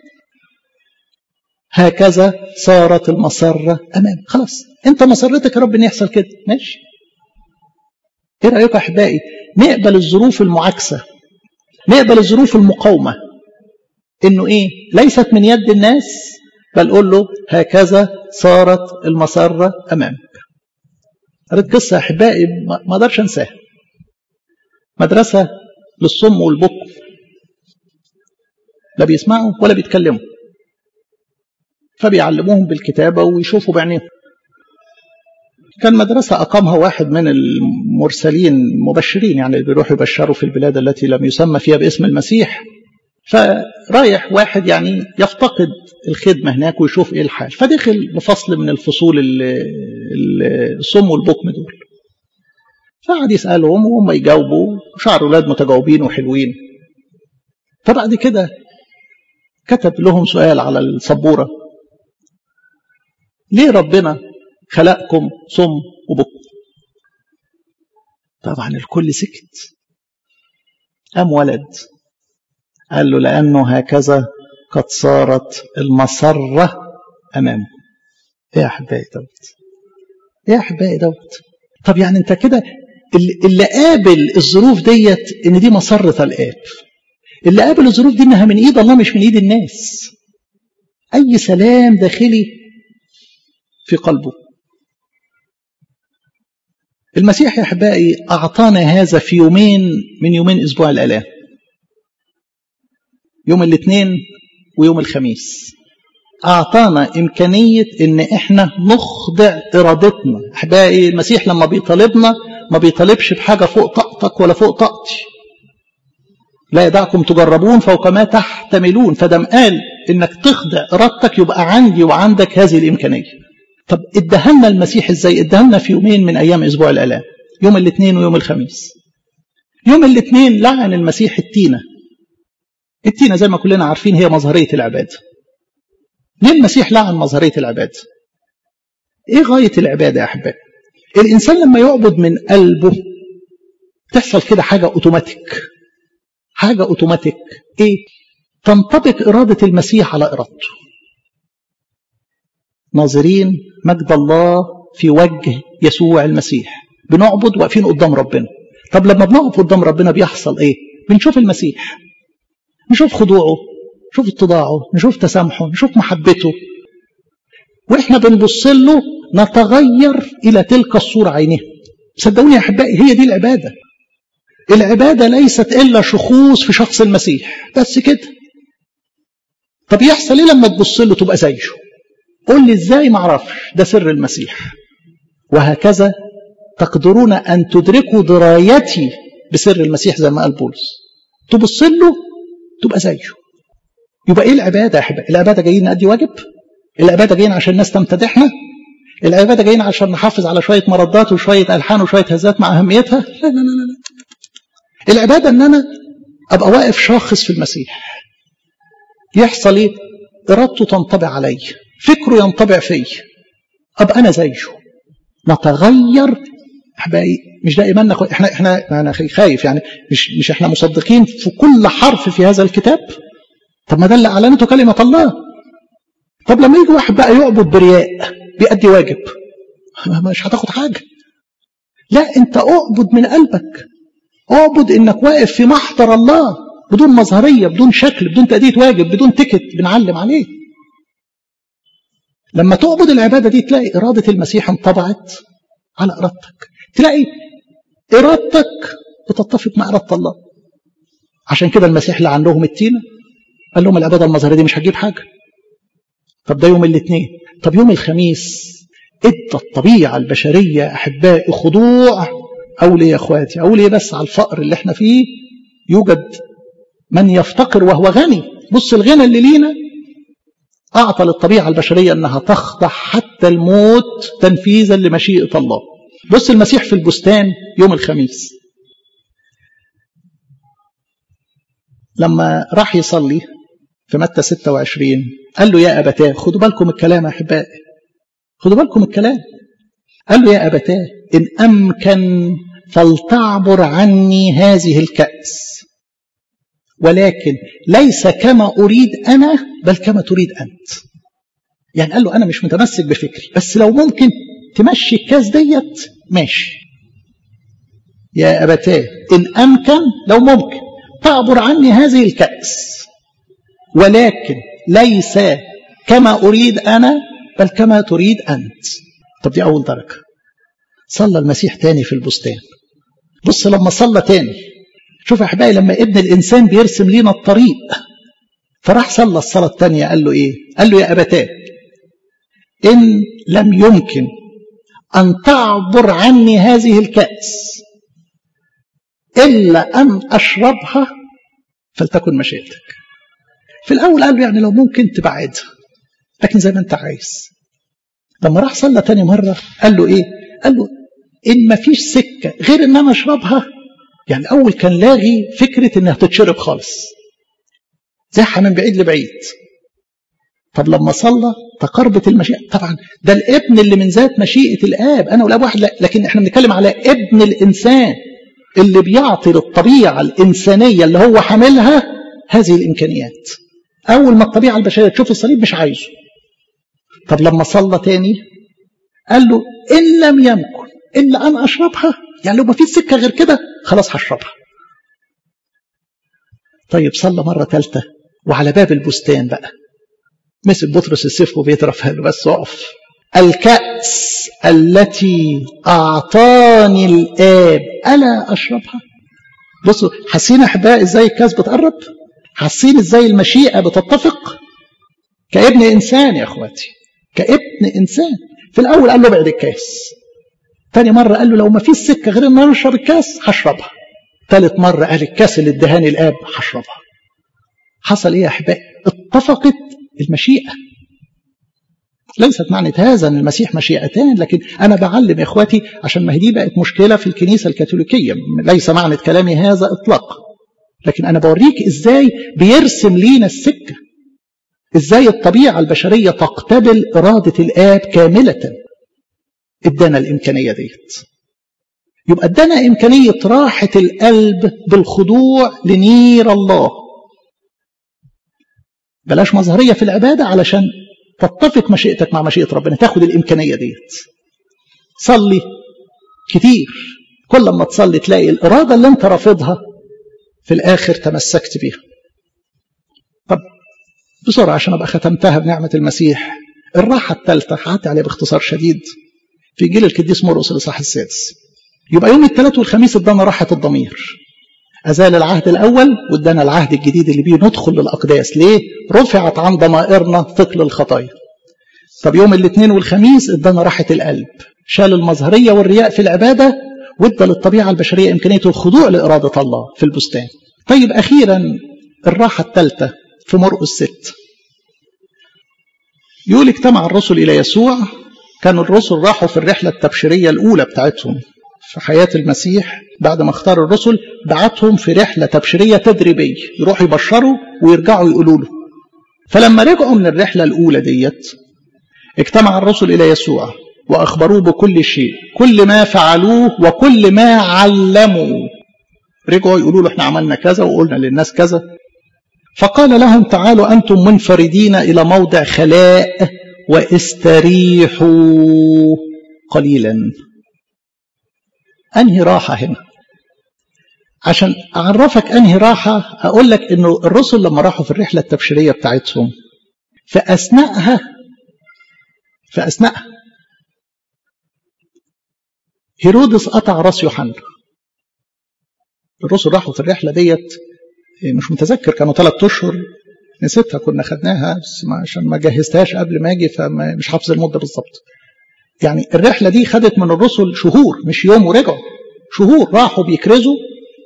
هكذا صارت المسرة أمام خلاص أنت مسرتك يا رب إن يحصل كده ماشي إيه رأيك يا أحبائي نقبل الظروف المعاكسة نقبل الظروف المقاومة إنه إيه ليست من يد الناس بل قول له هكذا صارت المسرة أمامك قريت قصة يا أحبائي ما أقدرش أنساها مدرسة للصم والبكم لا بيسمعوا ولا بيتكلموا فبيعلموهم بالكتابة ويشوفوا بعينيهم كان مدرسة أقامها واحد من المرسلين مبشرين يعني اللي بيروحوا يبشروا في البلاد التي لم يسمى فيها باسم المسيح فرايح واحد يعني يفتقد الخدمة هناك ويشوف إيه الحال فدخل لفصل من الفصول الصم والبكم دول فقعد يسألهم وهم يجاوبوا وشعر أولاد متجاوبين وحلوين فبعد كده كتب لهم سؤال على السبورة ليه ربنا خلقكم صم وبكم طبعا الكل سكت قام ولد قال له لأنه هكذا قد صارت المسرة أمامه إيه يا أحبائي دوت إيه يا أحبائي دوت طب يعني أنت كده اللي قابل الظروف ديت إن دي مسرة الآب اللي قابل الظروف دي إنها من إيد الله مش من إيد الناس أي سلام داخلي في قلبه المسيح يا أحبائي أعطانا هذا في يومين من يومين أسبوع الآلام يوم الاثنين ويوم الخميس أعطانا إمكانية إن إحنا نخضع إرادتنا أحبائي المسيح لما بيطالبنا ما بيطالبش بحاجة فوق طاقتك ولا فوق طاقتي لا يدعكم تجربون فوق ما تحتملون فدم قال إنك تخضع إرادتك يبقى عندي وعندك هذه الإمكانية طب ادهلنا المسيح ازاي ادهلنا في يومين من ايام اسبوع الالام يوم الاثنين ويوم الخميس يوم الاثنين لعن المسيح التينة التينة زي ما كلنا عارفين هي مظهرية العبادة ليه المسيح لعن مظهرية العبادة ايه غاية العبادة يا احبائي الإنسان لما يعبد من قلبه تحصل كده حاجة أوتوماتيك حاجة أوتوماتيك إيه؟ تنطبق إرادة المسيح على إرادته ناظرين مجد الله في وجه يسوع المسيح بنعبد واقفين قدام ربنا طب لما بنقف قدام ربنا بيحصل ايه بنشوف المسيح نشوف خضوعه نشوف اتضاعه نشوف تسامحه نشوف محبته واحنا بنبص له نتغير الى تلك الصوره عينها صدقوني يا احبائي هي دي العباده العباده ليست الا شخوص في شخص المسيح بس كده طب يحصل ايه لما تبص له تبقى زيه قول لي ازاي ما اعرفش ده سر المسيح وهكذا تقدرون ان تدركوا درايتي بسر المسيح زي ما قال بولس تبص له تبقى زيه يبقى ايه العباده يا احبائي العباده جايين نأدي واجب العباده جايين عشان الناس تمتدحنا العباده جايين عشان نحافظ على شويه مردات وشويه الحان وشويه هزات مع اهميتها لا لا لا لا العباده ان انا ابقى واقف شاخص في المسيح يحصل ايه ارادته تنطبع علي فكره ينطبع في ابقى انا زيه نتغير احبائي مش ده ايماننا احنا احنا انا خايف يعني مش مش احنا مصدقين في كل حرف في هذا الكتاب طب ما ده اللي اعلنته كلمه الله طب لما يجي واحد بقى يعبد برياء بيأدي واجب مش هتاخد حاجه لا انت اعبد من قلبك اعبد انك واقف في محضر الله بدون مظهريه بدون شكل بدون تأدية واجب بدون تكت بنعلم عليه لما تعبد العبادة دي تلاقي إرادة المسيح انطبعت على إرادتك تلاقي إرادتك بتتفق مع إرادة الله عشان كده المسيح لعن لهم التينة قال لهم العبادة المظهرية دي مش هتجيب حاجة طب ده يوم الاثنين طب يوم الخميس ادى الطبيعة البشرية أحبائي خضوع أو ليه يا أخواتي أو ليه بس على الفقر اللي احنا فيه يوجد من يفتقر وهو غني بص الغنى اللي لينا أعطى للطبيعة البشرية أنها تخضع حتى الموت تنفيذا لمشيئة الله بص المسيح في البستان يوم الخميس لما راح يصلي في متى 26 قال له يا أبتاه خدوا بالكم الكلام يا أحبائي خدوا بالكم الكلام قال له يا أبتاه إن أمكن فلتعبر عني هذه الكأس ولكن ليس كما أريد أنا بل كما تريد أنت يعني قال له أنا مش متمسك بفكري بس لو ممكن تمشي الكاس ديت ماشي يا أبتاه إن أمكن لو ممكن تعبر عني هذه الكأس ولكن ليس كما أريد أنا بل كما تريد أنت طب دي أول درجة صلى المسيح تاني في البستان بص لما صلى تاني شوف يا احبائي لما ابن الانسان بيرسم لينا الطريق فراح صلى الصلاه الثانيه قال له ايه؟ قال له يا ابتاه ان لم يمكن ان تعبر عني هذه الكاس الا ان اشربها فلتكن مشيئتك. في الاول قال له يعني لو ممكن تبعدها لكن زي ما انت عايز. لما راح صلى تاني مره قال له ايه؟ قال له ان ما فيش سكه غير ان انا اشربها يعني الأول كان لاغي فكرة إنها تتشرب خالص زحها من بعيد لبعيد طب لما صلى تقربت المشيئة طبعا ده الابن اللي من ذات مشيئة الآب أنا والآب واحد لا لكن احنا بنتكلم على ابن الإنسان اللي بيعطي للطبيعة الإنسانية اللي هو حاملها هذه الإمكانيات أول ما الطبيعة البشرية تشوف الصليب مش عايزه طب لما صلى تاني قال له إن لم يمكن إلا أن أشربها يعني لو ما فيش سكة غير كده خلاص هشربها طيب صلى مرة ثالثة وعلى باب البستان بقى مسك بطرس السيف وبيترف له بس اقف الكأس التي أعطاني الآب ألا أشربها بصوا حاسين أحباء إزاي الكأس بتقرب حاسين إزاي المشيئة بتتفق كابن إنسان يا أخواتي كابن إنسان في الأول قال له ابعد الكأس تاني مرة قال له لو ما فيش سكة غير ان انا اشرب الكاس هشربها تالت مرة قال الكاس اللي ادهاني الاب هشربها حصل ايه يا احبائي اتفقت المشيئة ليست معنى هذا ان المسيح مشيئتان لكن انا بعلم يا اخواتي عشان ما هي دي بقت مشكلة في الكنيسة الكاثوليكية ليس معنى كلامي هذا اطلاقا لكن انا بوريك ازاي بيرسم لينا السكة ازاي الطبيعة البشرية تقتبل ارادة الاب كاملة ادانا الامكانيه ديت يبقى ادانا امكانيه راحه القلب بالخضوع لنير الله بلاش مظهريه في العباده علشان تتفق مشيئتك مع مشيئه ربنا تاخد الامكانيه ديت صلي كتير كل ما تصلي تلاقي الاراده اللي انت رافضها في الاخر تمسكت بيها طب بسرعه عشان ابقى ختمتها بنعمه المسيح الراحه الثالثه هعدي عليها باختصار شديد في جيل القديس مرقس الاصحاح السادس يبقى يوم الثلاث والخميس ادانا راحه الضمير أزال العهد الأول وادانا العهد الجديد اللي بيه ندخل للأقداس ليه؟ رفعت عن ضمائرنا ثقل الخطايا طب يوم الاثنين والخميس ادانا راحة القلب شال المظهرية والرياء في العبادة وادى للطبيعة البشرية إمكانية الخضوع لإرادة الله في البستان طيب أخيرا الراحة الثالثة في مرقس ست يقول اجتمع الرسل إلى يسوع كانوا الرسل راحوا في الرحلة التبشيرية الأولى بتاعتهم في حياة المسيح بعد ما اختار الرسل بعتهم في رحلة تبشيرية تدريبية يروحوا يبشروا ويرجعوا يقولوا له فلما رجعوا من الرحلة الأولى ديت اجتمع الرسل إلى يسوع وأخبروه بكل شيء كل ما فعلوه وكل ما علموا رجعوا يقولوا له احنا عملنا كذا وقلنا للناس كذا فقال لهم تعالوا أنتم منفردين إلى موضع خلاء واستريحوا قليلا أنهي راحة هنا عشان أعرفك أنهي راحة أقول لك أنه الرسل لما راحوا في الرحلة التبشيرية بتاعتهم في أثناءها في أثناءها هيرودس قطع راس يوحنا الرسل راحوا في الرحلة ديت مش متذكر كانوا ثلاث أشهر نسيتها كنا خدناها بس ما عشان ما جهزتهاش قبل ما اجي فمش حافظ المده بالظبط. يعني الرحله دي خدت من الرسل شهور مش يوم ورجعوا شهور راحوا بيكرزوا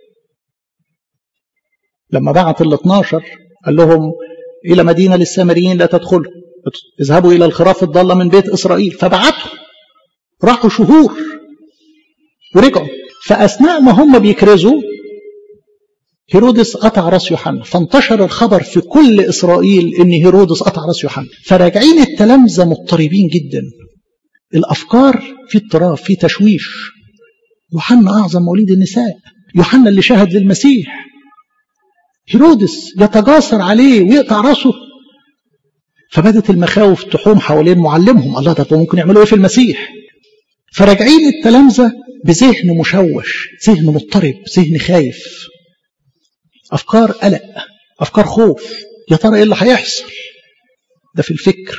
لما بعت ال 12 قال لهم الى مدينه للسامريين لا تدخلوا اذهبوا الى الخراف الضاله من بيت اسرائيل فبعتهم راحوا شهور ورجعوا فاثناء ما هم بيكرزوا هيرودس قطع راس يوحنا فانتشر الخبر في كل اسرائيل ان هيرودس قطع راس يوحنا فراجعين التلامذه مضطربين جدا الافكار في اضطراب في تشويش يوحنا اعظم مواليد النساء يوحنا اللي شهد للمسيح هيرودس يتجاسر عليه ويقطع راسه فبدت المخاوف تحوم حوالين معلمهم الله ده ممكن يعملوا ايه في المسيح فراجعين التلامذه بذهن مشوش ذهن مضطرب ذهن خايف افكار قلق افكار خوف يا ترى ايه اللي هيحصل ده في الفكر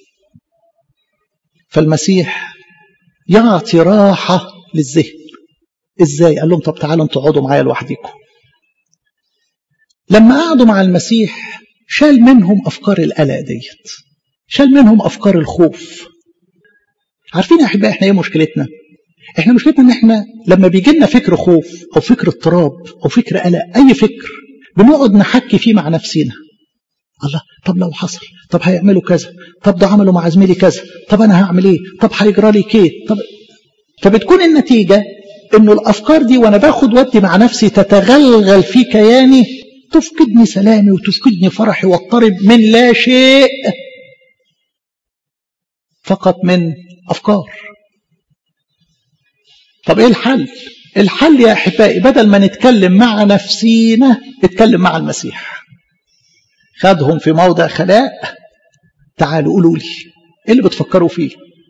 فالمسيح يعطي راحة للذهن ازاي قال لهم طب تعالوا انتوا اقعدوا معايا لوحديكم لما قعدوا مع المسيح شال منهم افكار القلق ديت شال منهم افكار الخوف عارفين يا احبائي احنا ايه مشكلتنا احنا مشكلتنا ان احنا لما بيجي لنا فكر خوف او فكر اضطراب او فكر قلق اي فكر بنقعد نحكي فيه مع نفسنا الله طب لو حصل طب هيعملوا كذا طب ده عملوا مع زميلي كذا طب انا هعمل ايه طب هيجرى لي كيه طب فبتكون النتيجه انه الافكار دي وانا باخد ودي مع نفسي تتغلغل في كياني تفقدني سلامي وتفقدني فرحي واضطرب من لا شيء فقط من افكار طب ايه الحل الحل يا احبائي بدل ما نتكلم مع نفسينا نتكلم مع المسيح خدهم في موضع خلاء تعالوا قولوا لي ايه اللي بتفكروا فيه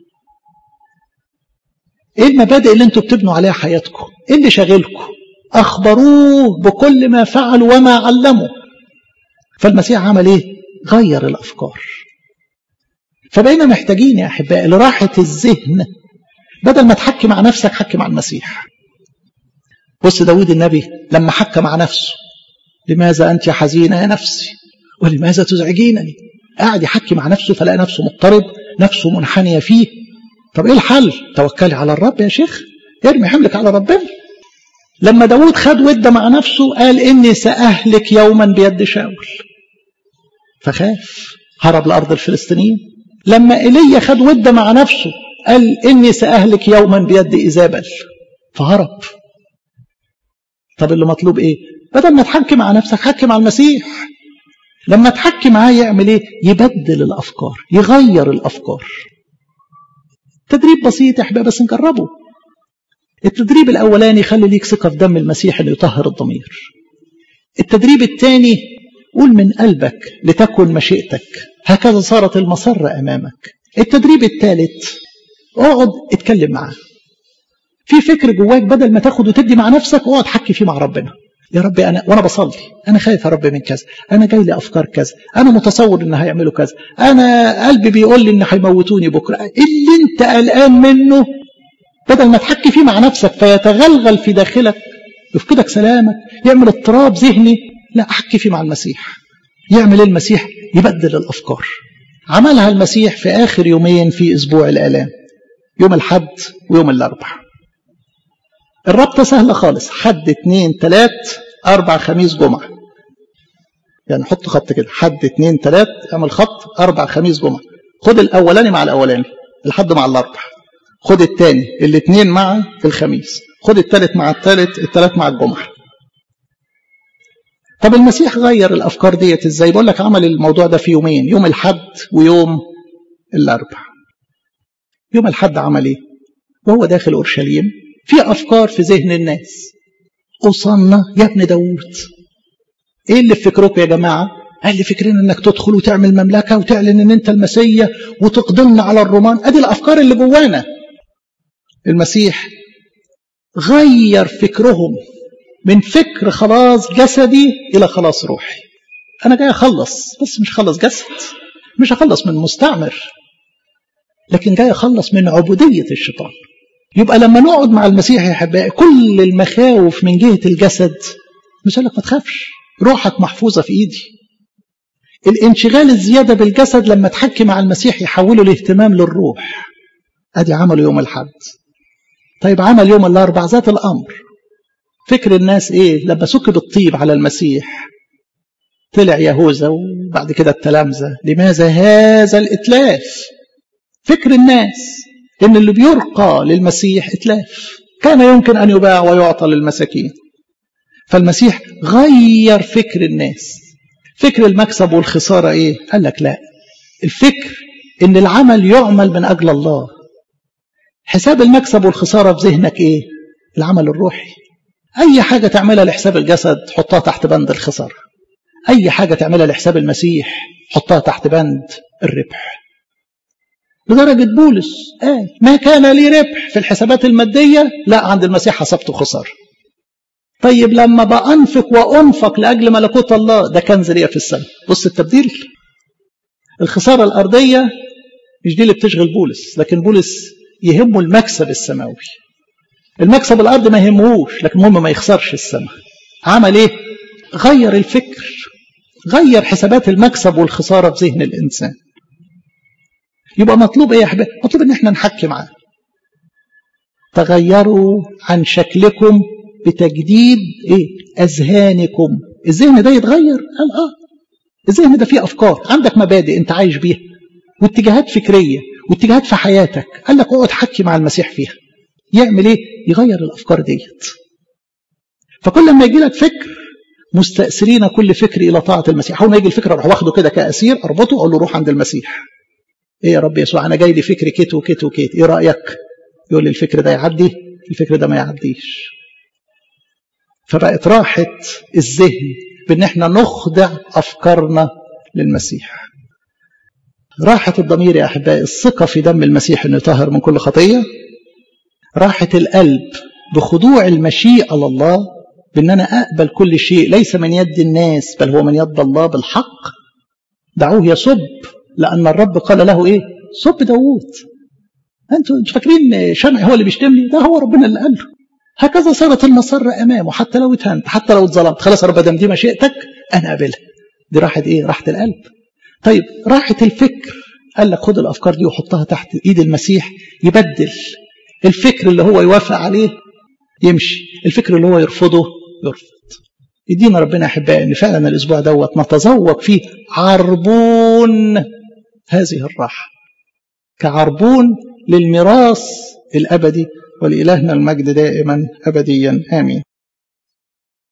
ايه المبادئ اللي انتوا بتبنوا عليها حياتكم ايه اللي شاغلكم اخبروه بكل ما فعلوا وما علموا فالمسيح عمل ايه غير الافكار فبقينا محتاجين يا احبائي لراحه الذهن بدل ما تحكي مع نفسك حكي مع المسيح بص داود النبي لما حكى مع نفسه لماذا أنت حزينة يا نفسي ولماذا تزعجينني قاعد يحكي مع نفسه فلقى نفسه مضطرب نفسه منحنية فيه طب ايه الحل توكلي على الرب يا شيخ ارمي حملك على ربنا لما داود خد ودة مع نفسه قال إني سأهلك يوما بيد شاول فخاف هرب لأرض الفلسطينيين لما إيليا خد ودة مع نفسه قال إني سأهلك يوما بيد إيزابل فهرب طب اللي مطلوب إيه بدل ما تحكي مع نفسك حكي مع المسيح لما تحكي معاه يعمل إيه يبدل الأفكار يغير الأفكار تدريب بسيط يا احبابي بس نجربه التدريب الاولاني خلي ليك ثقه في دم المسيح اللي يطهر الضمير التدريب الثاني قول من قلبك لتكن مشيئتك هكذا صارت المسرة أمامك التدريب الثالث اقعد اتكلم معاه في فكر جواك بدل ما تاخد وتدي مع نفسك اقعد حكي فيه مع ربنا يا رب انا وانا بصلي انا خايف يا رب من كذا انا جاي لي افكار كذا انا متصور ان هيعملوا كذا انا قلبي بيقول لي ان هيموتوني بكره اللي انت قلقان منه بدل ما تحكي فيه مع نفسك فيتغلغل في داخلك يفقدك سلامك يعمل اضطراب ذهني لا احكي فيه مع المسيح يعمل ايه المسيح يبدل الافكار عملها المسيح في اخر يومين في اسبوع الالام يوم الحد ويوم الاربعاء الربطة سهلة خالص حد اتنين تلات أربع خميس جمعة يعني حط خط كده حد اتنين تلات اعمل خط أربع خميس جمعة خد الأولاني مع الأولاني الحد مع الأربع خد التاني الاتنين مع الخميس خد التالت مع التالت التلات مع الجمعة طب المسيح غير الأفكار ديت ازاي بقول لك عمل الموضوع ده في يومين يوم الحد ويوم الأربع يوم الحد عمل ايه وهو داخل أورشليم في أفكار في ذهن الناس أوصلنا يا ابن داوود إيه اللي في فكركم يا جماعة قال لي فكرين انك تدخل وتعمل مملكة وتعلن ان انت المسيح وتقدمنا على الرومان ادي الافكار اللي جوانا المسيح غير فكرهم من فكر خلاص جسدي الى خلاص روحي انا جاي اخلص بس مش اخلص جسد مش اخلص من مستعمر لكن جاي اخلص من عبودية الشيطان يبقى لما نقعد مع المسيح يا احبائي كل المخاوف من جهه الجسد مش لك ما تخافش روحك محفوظه في ايدي الانشغال الزياده بالجسد لما تحكي مع المسيح يحوله الاهتمام للروح ادي عمله يوم الحد طيب عمل يوم الاربع ذات الامر فكر الناس ايه لما سكب الطيب على المسيح طلع يهوذا وبعد كده التلامذه لماذا هذا الاتلاف فكر الناس ان اللي بيرقى للمسيح اتلاف كان يمكن ان يباع ويعطى للمساكين فالمسيح غير فكر الناس فكر المكسب والخساره ايه قال لك لا الفكر ان العمل يعمل من اجل الله حساب المكسب والخساره في ذهنك ايه العمل الروحي اي حاجه تعملها لحساب الجسد حطها تحت بند الخساره اي حاجه تعملها لحساب المسيح حطها تحت بند الربح لدرجة بولس قال ما كان لي ربح في الحسابات المادية لا عند المسيح حسبته خسارة طيب لما بأنفق وأنفق لأجل ملكوت الله ده كنز ليا في السماء بص التبديل الخسارة الأرضية مش دي اللي بتشغل بولس لكن بولس يهمه المكسب السماوي المكسب الأرض ما يهمهوش لكن المهم ما يخسرش السماء عمل ايه غير الفكر غير حسابات المكسب والخسارة في ذهن الإنسان يبقى مطلوب ايه يا حبيبي مطلوب ان احنا نحكي معاه تغيروا عن شكلكم بتجديد ايه اذهانكم الذهن ده يتغير قال اه الذهن ده فيه افكار عندك مبادئ انت عايش بيها واتجاهات فكريه واتجاهات في حياتك قال لك اقعد حكي مع المسيح فيها يعمل ايه يغير الافكار ديت فكل ما يجي لك فكر مستأثرين كل فكر الى طاعه المسيح اول ما يجي الفكره اروح واخده كده كاسير اربطه اقول له روح عند المسيح ايه يا رب يسوع انا جاي لي فكر كيت وكيت وكيت ايه رايك يقول لي الفكر ده يعدي الفكر ده ما يعديش فبقت راحه الذهن بان احنا نخضع افكارنا للمسيح راحه الضمير يا احبائي الثقه في دم المسيح انه يطهر من كل خطيه راحه القلب بخضوع المشيئه لله بان انا اقبل كل شيء ليس من يد الناس بل هو من يد الله بالحق دعوه يصب لأن الرب قال له إيه صب داوود أنتوا فاكرين شمع هو اللي بيشتمني ده هو ربنا اللي قال له هكذا صارت المسرة أمامه حتى لو اتهنت حتى لو اتظلمت خلاص يا رب دام دي مشيئتك أنا قابلها دي راحة إيه راحة القلب طيب راحة الفكر قال لك خد الأفكار دي وحطها تحت إيد المسيح يبدل الفكر اللي هو يوافق عليه يمشي الفكر اللي هو يرفضه يرفض يدينا ربنا أحبائي أن فعلا الأسبوع دوت نتذوق فيه عربون هذه الراحة كعربون للميراث الأبدي ولإلهنا المجد دائما أبديا آمين